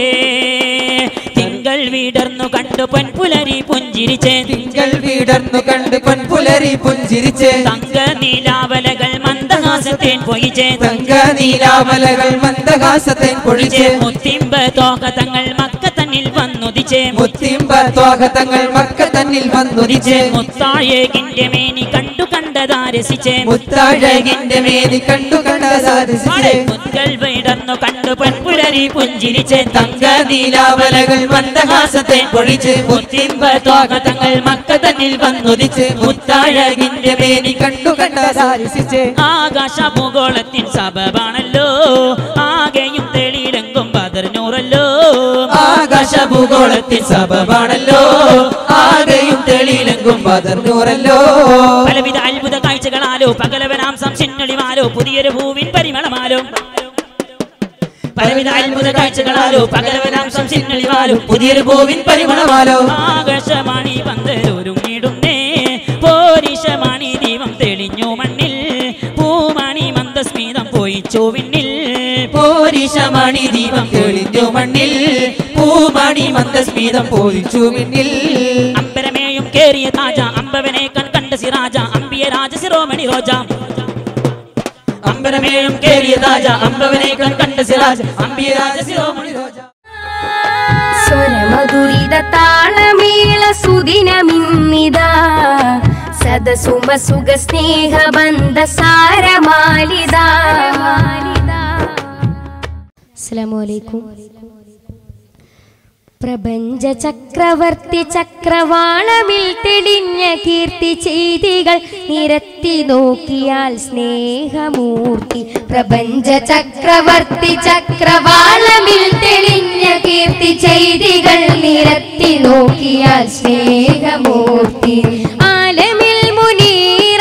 തിങ്കൾ വിടർന്നു കണ്ടു പൊൻപുലരി പുഞ്ചിരിച്ച് തിങ്കൾ വിടർന്നു കണ്ട് പൊൻപുലരി പുഞ്ചിരിച്ച് തങ്ക നീലാവലകൾ മന്ദഹാസത്തേൻ പൊയിച്ച് തങ്ക നീലാമലകൾ മന്ദഹാസത്തെ പൊഴിച്ച് മുത്തിമ്പ തോക തങ്ങൾ മക്ക തന്നിൽ വന്നുദിച്ച് മുത്തിമ്പ സ്വാഗതങ്ങൾ മക്ക തന്നിൽ വന്നുദിച്ച് മുത്താഴകിന്റെ മേനി കണ്ടു കണ്ടതാരസിച്ച് മുത്താഴകിന്റെ മേനി കണ്ടു കണ്ടതാരസിച്ച് മുത്കൾ വിടർന്നു കണ്ടു പൊൻപുലരി പുഞ്ചിരിച്ച് തങ്ക നീലാവലകൾ മന്ദഹാസത്തെ പൊഴിച്ച് മുത്തിമ്പ തോകതങ്ങൾ മക്ക തന്നിൽ വന്നുദിച്ച് മുത്താഴകിന്റെ മേനി കണ്ടു കണ്ടതാരസിച്ച് ആകാശ ഭൂഗോളത്തിൻ സബബാണല്ലോ ആകെയും തെളിയിലെങ്കും ബദർനൂറല്ലോ ആകാശ ഭൂഗോളത്തിൽ സബബാണല്ലോ ആകെയും തെളിയിലെങ്കും പതർന്നൂറല്ലോ പലവിധ അത്ഭുത കാഴ്ചകളാലോ പകലവനാം സംശന്നളിമാലോ പുതിയൊരു ഭൂവിൻ പരിമളമാലോ പലവിധ അത്ഭുത കാഴ്ചകളാലോ പകലവനാം സംശന്നളിമാലോ പുതിയൊരു പൂവിൻ പരിമളമാലോ ആകാശമാണി പന്തലൊരുങ്ങിടുന്നേ പോരിശമാണി ദീപം തെളിഞ്ഞു മണ്ണിൽ പൂമണി മന്ദസ്മിതം പോയി ചോവിന്നിൽ പോരിശമണി ദീപം തെളിഞ്ഞു മണ്ണിൽ പൂമണി മന്ദസ്മിതം പോയിച്ചു പിന്നിൽ അമ്പരമേയും കേറിയ താജ അമ്പവനെ കൺ കണ്ട സിറാജ അമ്പിയ രാജ ശിരോമണി റോജ അമ്പരമേയും കേറിയ താജ അമ്പവനെ കൺ കണ്ട സിറാജ് അമ്പിയ രാജ ശിരോമണി രോജ സ്വരമധുരിത താളമേള സുദിനമിന്നിതാ സദസുമ സുഖ സ്നേഹ ബന്ധ സാരമാലിതാ അസ്സലാമലൈക്കും പ്രപഞ്ച ചക്രവർത്തി ചക്രവാളമിൽ തെളിഞ്ഞ കീർത്തി ചെയ്തികൾ നിരത്തി നോക്കിയാൽ സ്നേഹമൂർത്തി പ്രപഞ്ച ചക്രവർത്തി ചക്രവാളമിൽ തെളിഞ്ഞ കീർത്തി ചെയ്തികൾ നിരത്തി നോക്കിയാൽ സ്നേഹമൂർത്തി ആലമിൽ മുനീർ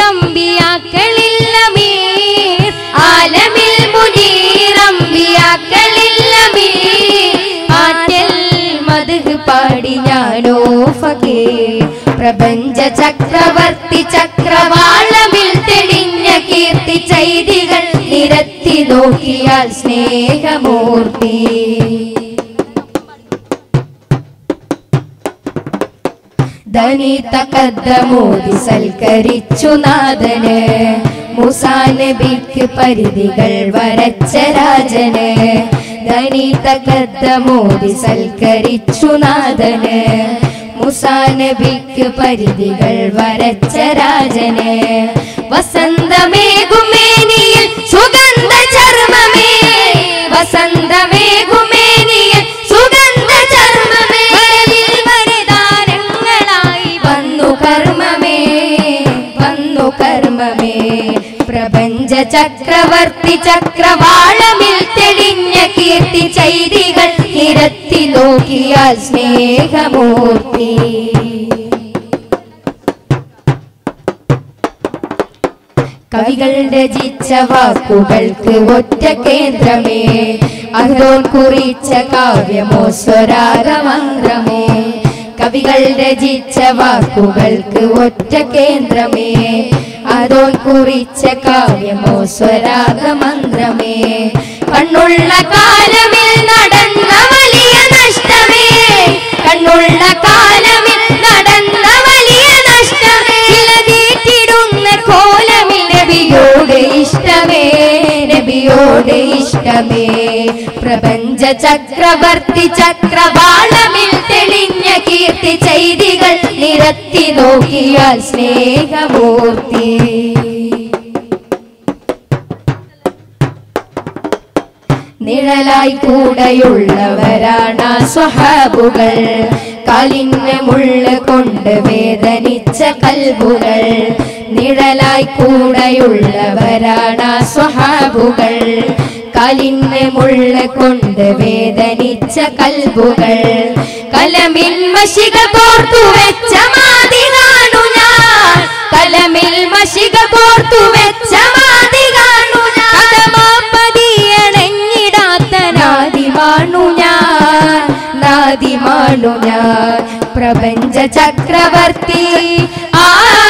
വാക്കളില്ലമേ ആറ്റൽ മധു പാടി ഞാനോ ഫകേ പ്രപഞ്ച ചക്രവർത്തി ചക്രവാളമിൽ തെളിഞ്ഞ കീർത്തി ചെയ്തികൾ നിരത്തി നോക്കിയാൽ സ്നേഹമൂർത്തി ധനി തകദ്ദമോദി സൽക്കരിച്ചു നാഥന് മുസാനബിക്ക് പരിധികൾ വരച്ച രാജന് ധനി തകദ്ദമോദി സൽക്കരിച്ചു നാഥന് മുസാനബിക്ക് പരിധികൾ വരച്ച രാജന് വസന്തമേകുമേനിയിൽ സുഗന്ധ ചർമ്മമേ വസന്തമേകുമേനിയിൽ സുഗന്ധ ചർമ്മമേ വരവിൽ വരദാനങ്ങളായി വന്നു കർമ്മമേ വന്നു കർമ്മമേ പ്രപഞ്ച ചക്രവർത്തി ചക്രവാളമിൽ തെളിഞ്ഞ കീർത്തി ചെയ്തികൾ നിരത്തി നോക്കിയാൽ സ്നേഹമൂർത്തി കവികൾ രചിച്ച വാക്കുകൾക്ക് ഒറ്റ കേന്ദ്രമേ അഹ്റോൻ കുറിച്ച കാവ്യമോ സ്വരാഗമന്ത്രമേ കവികൾ രചിച്ച വാക്കുകൾക്ക് ഒറ്റ കേന്ദ്രമേ അതോൻ കുറിച്ച കാവ്യമോ സ്വരാഗമന്ത്രമേ കണ്ണുള്ള കാലമിൽ നടന്ന വലിയ നഷ്ടമേ കണ്ണുള്ള കാലമിൽ നടന്ന വലിയ നഷ്ടമേ ചിലതീറ്റിടുന്ന കോലമിൽ നബിയോട് ഇഷ്ടമേ നബിയോട് ഇഷ്ടമേ പ്രപഞ്ച ചക്രവർത്തി ചക്രവാളമിൽ തെളിഞ്ഞ കീർത്തി ചെയ്തികൾ നിരത്തി നോക്കിയാൽ സ്നേഹമൂർത്തി നിഴലായി കൂടെയുള്ളവരാണ് സ്വഹാബുകൾ കാലിന് മുള്ള കൊണ്ട് വേദനിച്ച കൽബുകൾ നിഴലായി കൂടെയുള്ളവരാണ് സ്വഹാബുകൾ കാലിന് മുള്ള കൊണ്ട് വേദനിച്ച കൽബുകൾ കലമിൽ മഷിക കോർത്തു വെച്ച മാതി കാണു ഞാൻ കലമിൽ മഷിക കോർത്തു വെച്ച മാതി കാണു ഞാൻ പതിയണഞ്ഞിടാത്ത നാദി മാണു ഞാൻ നാദി മാണു ഞാൻ പ്രപഞ്ച ചക്രവർത്തി ആ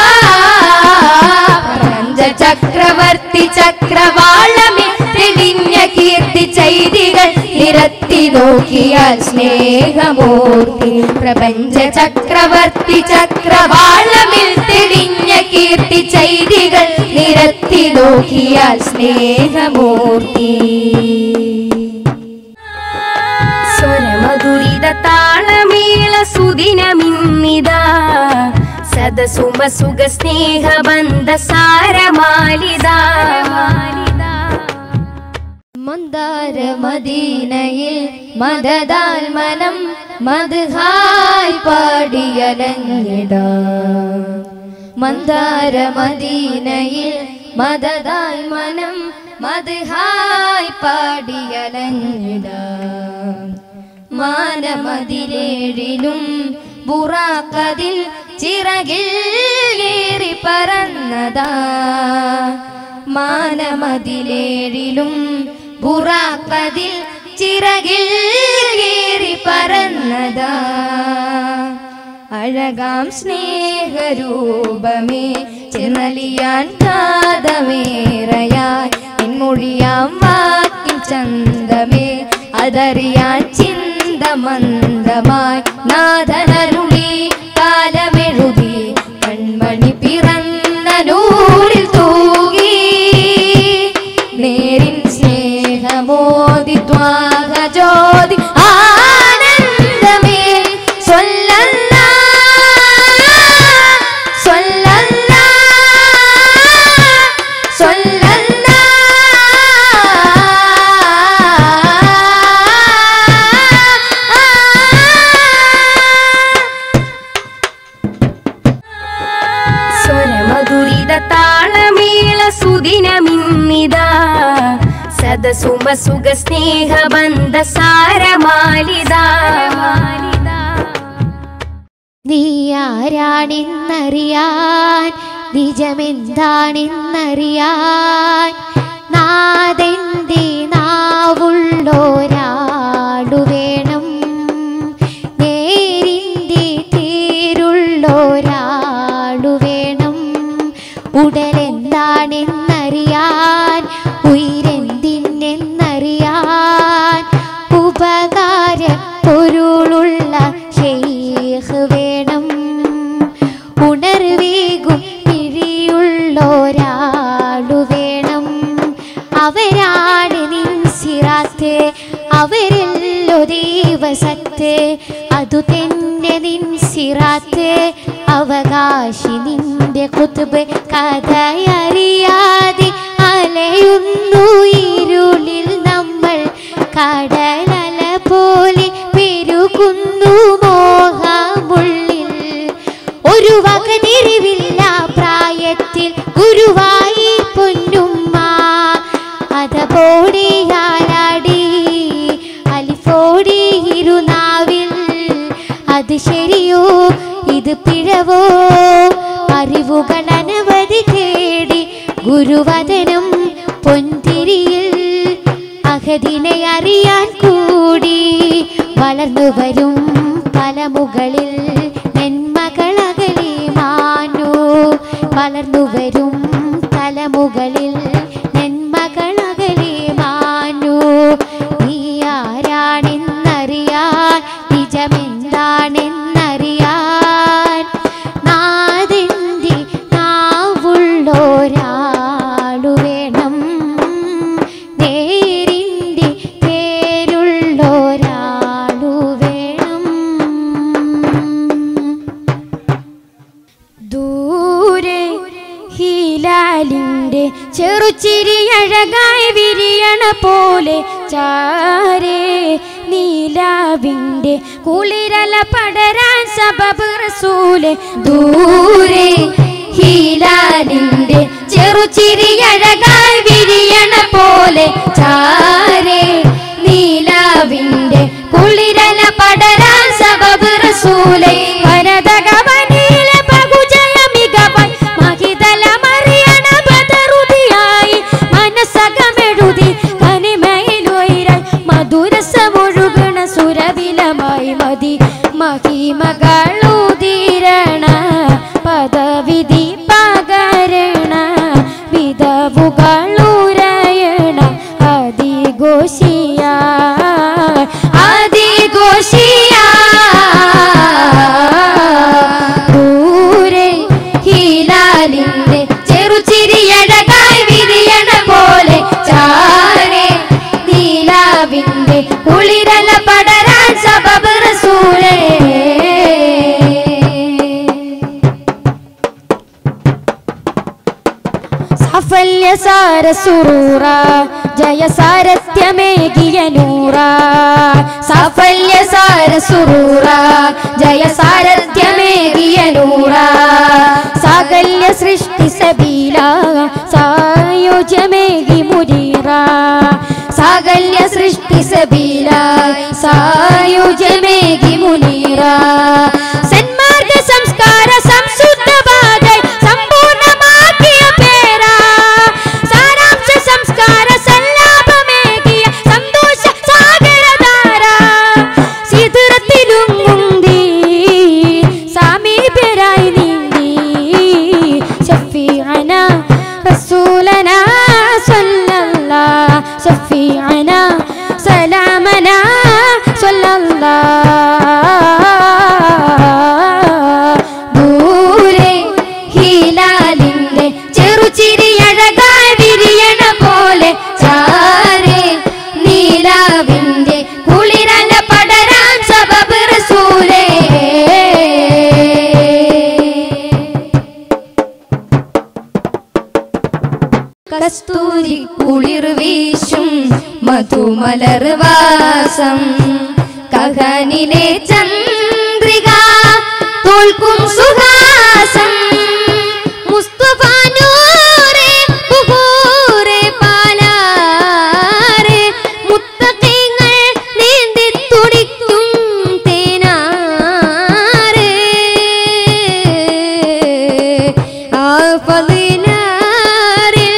പ്രപഞ്ച ചക്രവർത്തി ചക്രവാളമി തെളിഞ്ഞ കീർത്തി ചെയ്തികൾ നിരത്തി നോക്കിയാൽ സ്നേഹമൂർത്തി പ്രപഞ്ച ചക്രവർത്തി ചക്രവാളമിൽ തെളിഞ്ഞ കീർത്തി ചെയ്തികൾ നിരത്തി നോക്കിയാൽ സ്നേഹമൂർത്തി സ്വരമധുരിത താളമേള സുദിനമിന്നിതാ സദസുമ സുഖ സ്നേഹബന്ധ സാരമാലിതാ മന്ദാര മദീനയിൽ മദദാൽ മനം മദ്ഹായ് പാടിയലഞ്ഞിടാ മന്ദാര മദീനയിൽ മദദാൽ മനം മദ്ഹായ് പാടിയലഞ്ഞിടാ മാനമതിലേഴിലും ബുറാക്കതിൽ ചിറകിൽ ഏറി പറന്നതാ മാനമതിലേഴിലും ബുറാക്കതിൽ ചിറകിൽ ഏറി പറന്നതാ അഴകാം സ്നേഹരൂപമേ ചെന്നലിയാൻ കാതമേറയാൻ എന്മൊഴിയാം വാക്കിൻ ചന്തമേ അതറിയാൻ ചിന്തമന്ദമായി നാഥനരുളി കാലമെഴുതി കൺമണി പിറന്ന നൂറിൽ തൂകി നേരിൻ സ്നേഹമോദി ത്വാഗ ജ്യോതി ആനന്ദമേ സ്വല്ലല്ലാ സ്വല്ലല്ലാ സ്വല്ലല്ലാ സ്വരമധുരിത താളമേള സുദിനമിന്നിതാ സദസുമ സുഖ സ്നേഹബന്ധ സാരമാലിതാ നീ ആരാണെന്നറിയാൻ നിജമെന്താണെന്നറിയാൻ നാദന്റെ നാവുള്ളോ ഉടലെന്താണെന്നറിയാൻ ഉയരെന്തിനെന്നറിയാൻ ഉപകാര പൊരുളുള്ള ഷെയ്ഖ് വേണം ഉണർവേകും പിഴിയുള്ളൊരാളു വേണം അവരാണ് നിൻ സിറാത്ത് അവരല്ലോ ദൈവസത്ത് അതു തന്നെ നിൻ സിറാത്ത് അവകാശി നിന്റെ കുത്തുബ് കഥയറിയാതെ അലയുന്നു ഇരുളിൽ നമ്മൾ കടലല പോലെ പെരുകുന്നു മോഹമുള്ളിൽ ഒരു വക തിരിവില്ല പ്രായത്തിൽ ഗുരുവായി പൊന്നുമ്മ അതപോടിയാലാടി അലിഫോടി ഇരുനാവിൽ അത് ശരിയോ ഇത് പിഴവോ അറിവുകൾ അനവധി തേടി ഗുരുവദനം പൊന്തിരിയിൽ അഹദിനെ അറിയാൻ കൂടി വളർന്നു വരും പലമുകളിൽ നെന്മകളകലി മാനു വളർന്നു വരും തലമുകളിൽ നെന്മകളകലി മാനു നീ ആരാണെന്നറിയാൻ നിജമെന്താണെന്നറിയാൻ നാദിൻ്റെ നാവുള്ളൊരാളു വേണം നേരിൻ്റെ പേരുള്ളൊരാളു വേണം ദൂരെ ഹീലാലിൻ്റെ ചെറുചിരി അഴകായി വിരിയണ പോലെ ചാരേ നീലാവിൻ്റെ കുളിരല പടരാൻ സബബ് റസൂലെ ദൂരെ ഹീലാലിൻ്റെ ചെറുചിരി അഴകായി വിരിയണ പോലെ ചാരേ നീലാവിൻ്റെ കുളിരല പടരാൻ സബബ് റസൂലെ ഭരതകവനിയില ബഹുജയ മികവായി മഹിതലമറിയണ ബദറുതിയായി മനസ്സകമെഴുതി കനിമയിലുയരായി മധുരസമൊഴുകണ സുരവിലമായി മതി മഹിമകളുതിരണ പദവിധി പകരണ വിധവുകളുരയണ അതിഘോഷിയ അതിഘോഷിയ ദൂരെ ഹീലാലിന്റെ ചെറുചിരിയഴകായി വിരിയണ പോലെ ചാരെ നീലാവിന്റെ കുളിരല പടരാൻ സബബ് റസൂലേ സാഫല്യ സാര സുറൂറ ജയ സാരഥ്യമേകിയ നൂറ സാഫല്യ സാര സുറൂറ ജയ സാരഥ്യമേകിയ നൂറ സാകല്യ സൃഷ്ടി സബീല സായോജ്യമേകി മുരീറ സാകല്യ സൃഷ്ടി സബീല സായോജ്യമേകി മുനീറ സന്മാർഗ സംസ്കാര സംശുദ്ധവാദ സമ്പൂർണമാക്കിയ പേരാ സാരാംശ സംസ്കാര സല്ലാപമേകിയ സന്തോഷ സാഗരധാര സിധുരത്തിലും മുന്തി സാമീപ്യരായി നീന്തി ഷഫീഅന റസൂലന സല്ലല്ലാ ഷഫീഅന സലാമന സല്ലല്ലാ ദൂരെ ഹീലാലിന്റെ ചെറുചിരി അഴകായി വിരിയണ പോലെ ചാരെ നീലാവിന്റെ കുളിരല പടരാൻ സബബ് റസൂലേ കസ്തൂരി കുളിർ വീശും മധുമലർ വാസം കഹനിലെ ചന്ദ്രിക തോൽക്കും സുഹാസം മുസ്തഫ നൂറെ ബുഹൂറെ പാലാറെ മുത്തഖീങ്ങൾ നീന്തി തുടിക്കും തേനാറ് ആ പതിനാറിൽ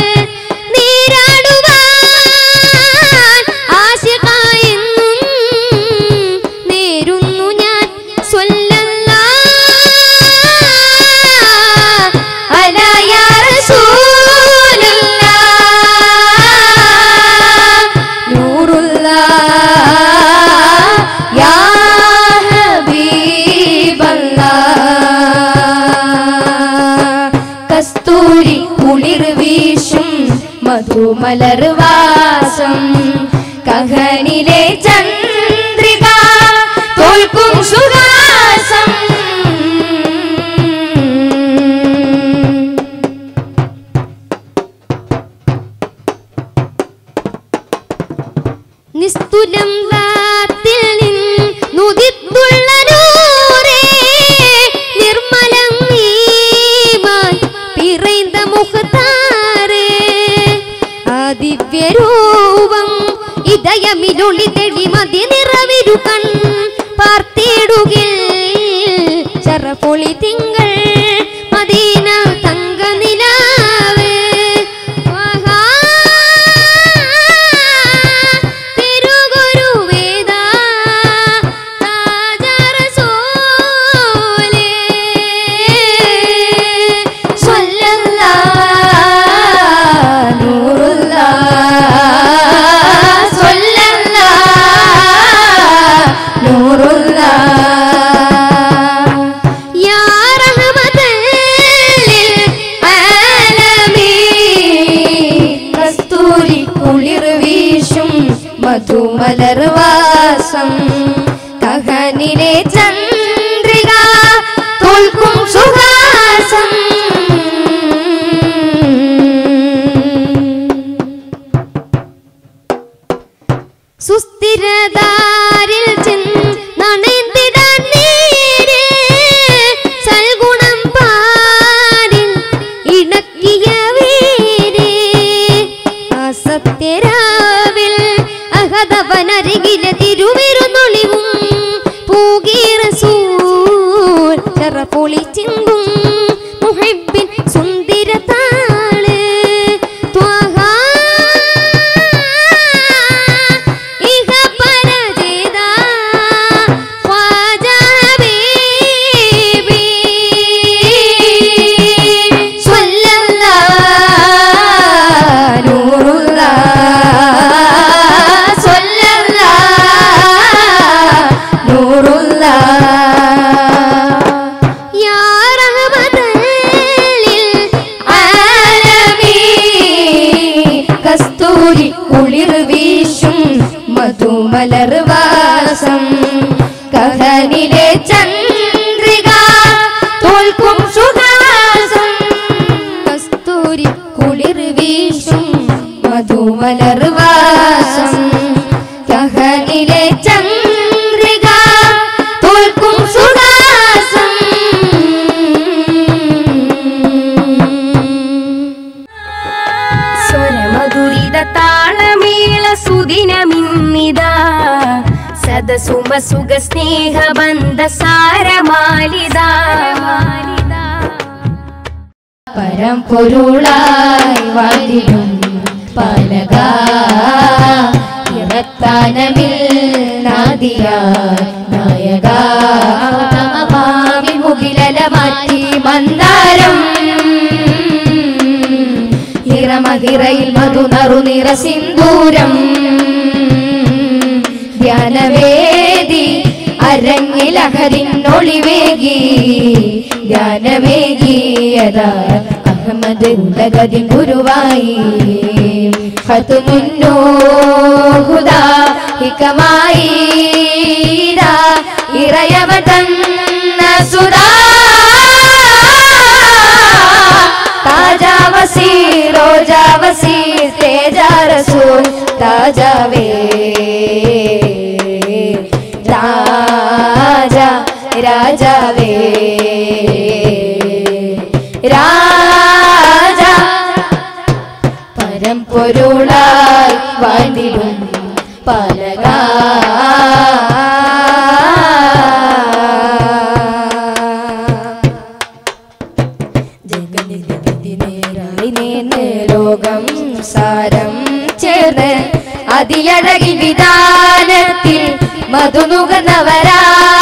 നീരാടുവാൻ ആശികായെന്നും നേരുന്നു ഞാൻ സ്വല്ലല്ലാ അലാ യാ റസൂൽ മധുമലർവാസം കഹനിലെ ചന്ദ്രിക തോൽക്കും സുഹാസം നിസ്തുലം വാത്തിൽ നിന്നുദിത്തുള്ള നൂറേ നിർമ്മലം ഈമാൻ പിറൈந்த മുഖത്താറേ ആദിവ്യരൂപം ഇതയമിലൊളി തെളിമതി നിറവിരു കൺ പാർത്തിടുകിൽ ചറപൊളി തിങ്കൾ മദീന തങ്ക നിലാവ് ആഹാ, തിരുഗുരുവേദ താജ റസൂലേ, സ്വല്ലല്ലാഹ് നൂറുല്ലാഹ്, സ്വല്ലല്ലാഹ് നൂറുല്ലാഹ്. യാ റഹ്മത്തൽ ലിൽ ആലമീൻ. കസ്തൂരി കുളിർ വീശും മധുമലർവാസം കഹനിലെ ചന്ദ്രിക തോൽക്കും സുഹാസം സുസ്ഥിരതാരിൽ ചെന്നണൈന്തിടാൻ നേരെ സൽഗുണം പാരിൽ ഇണക്കിയ വീരേ അസത്യരാവിൽ അഹതവനരികിലെ തിരുവിരുന്നൊളിവും പൂകീറ സൂൽ ചെറപ്പൊളി ചിന്തും മുഹിബിൻ സുന്ദര താള് ത്വാഹാ ഇഹ പരജേത ഖ്വാജ ഹബീബി സ്വല്ലല്ലാഹ് നൂറുല്ലാഹ് സ്വല്ലല്ലാഹ് നൂറുല്ലാഹ് യാ റഹ്മത്തൽ ലിൽ ആലമീൻ കസ്തൂരി കുളിർ വീശും മധുമലർവാസം കഹനിലെ ചന്ദ്രിക തോൽക്കും സുഹാസം കസ്തൂരി കുളിർ വീശും മധുമലർവാസം കഹനിലെ ചന്ദ്രിക തോൽക്കും സുഹാസം സ്വരമധുരിത താളമേള സുദിനമിന്നിതാ സദസുമ സുഖ സ്നേഹബന്ധ സാരമാലിതാ പരമ്പൊരുളായി വാഴിടും പലക ഇറത്താനമിൽ നാദിയായി നായക തമഭാവി മുകിലല മാറ്റി മന്ദാരം ഹിറമഹിറയിൽ മധു നറു നിറ സിന്ദൂരം ധ്യാനവേദി അരങ്ങിലഹരിന്നൊളിവേകി ധ്യാനവേകിയതാ അഹമ്മദ് ഉലകതിൻ ഗുരുവായി ഹത്തുമുന്നോ ഹുദാ ഹിക്കമായി ഇറയവ തന്ന സുധാ താജാ വസീർ റോജാ വസീർ തേജാ റസൂൽ താജാവേ രാജാ രാജാവേ രാജാ പരമ്പൊരുളായി വാഴ്ന്നിടും പലക ജഗനിധിനേരായി നേർന്ന് ലോകം സാരം ചേർന്ന് അതിയഴകി വിധാനത്തിൽ മധുനുകർന്നവരാ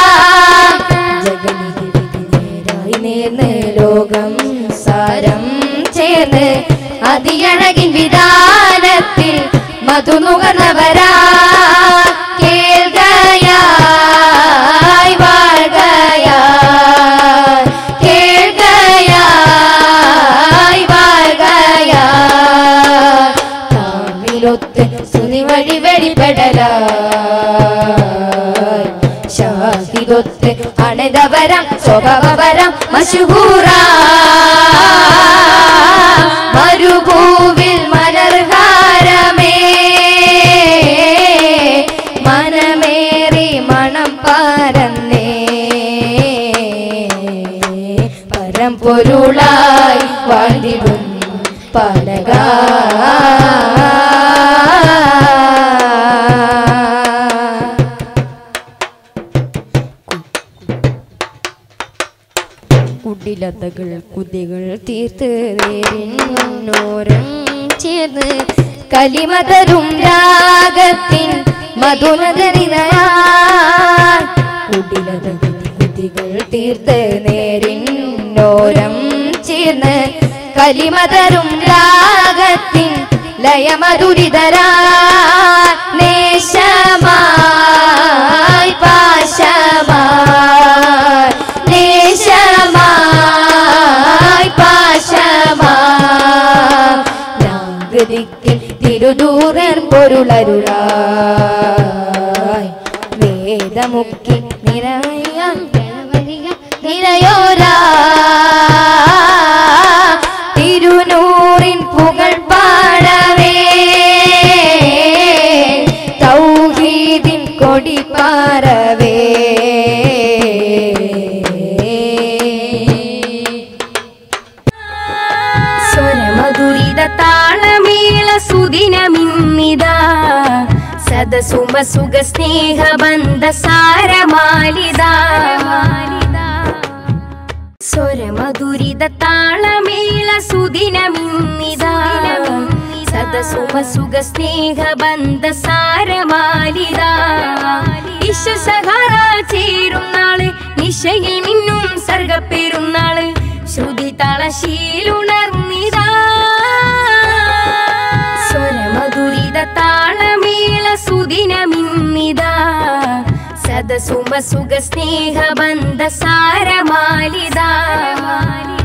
ജഗനിധിനേരായി നേർന്ന് ലോകം സാരം ചേർന്ന് അതിയഴകിൻ വിധാനത്തിൽ മധുനുകർന്നവരാ കേൾകയായി വാഴ്കയായി കേൾകയായി വാഴ്കയായി ശോഭവരം മഷുഹൂറ മരുഭൂവിൽ മലർഹാരമേ മനമേറി മണം പരന്നേ പരമ്പൊരുളായി വാഴ്ന്നിടും പലക കുടിലതകൾ കുതികൾ തീർത്ത് നേരിന്നോരം ചേർന്ന് കലിമതരും രാഗത്തിൻ മധുനഗരിതയാ കുടിലതകൾ കുതികൾ തീർത്ത് നേരിന്നോരം ചേർന്ന് കലിമതരും രാഗത്തിൻ ലയമധുരിതരാ നേശമായി പാശമായി നേശമായി പാശമാഗതിക്ക് തിരുദൂരൻ പൊരുളരുളായി വേദമുക്കി നിറയാൻ നിരയോരാ തിരുനൂറിൻ പുകൾ പാടവേ തൗഹീദിൻ കൊടി പാറവേ സ്വരമധുരിത താളമേള സുദിനമിന്നിതാ സദസുമ സുഖ സ്നേഹബന്ധ സാരമാലിതാ സ്വരമധുരിത താളമേള സുദിനമിന്നിതാ സദസുമ സുഖ സ്നേഹബന്ധ സാരമാലിതാ വിശ്വസഹാര ചേരുന്നാള് നിശയിൽ മിന്നും സർഗപ്പെരുന്നാള് ശ്രുതി തളശീലുണർന്നിതാ സ്വരമധുരിത താളമേള സുദിനമിന്നിതാ സദസുമ സുഖ സ്നേഹബന്ധ സാരമാലിതാ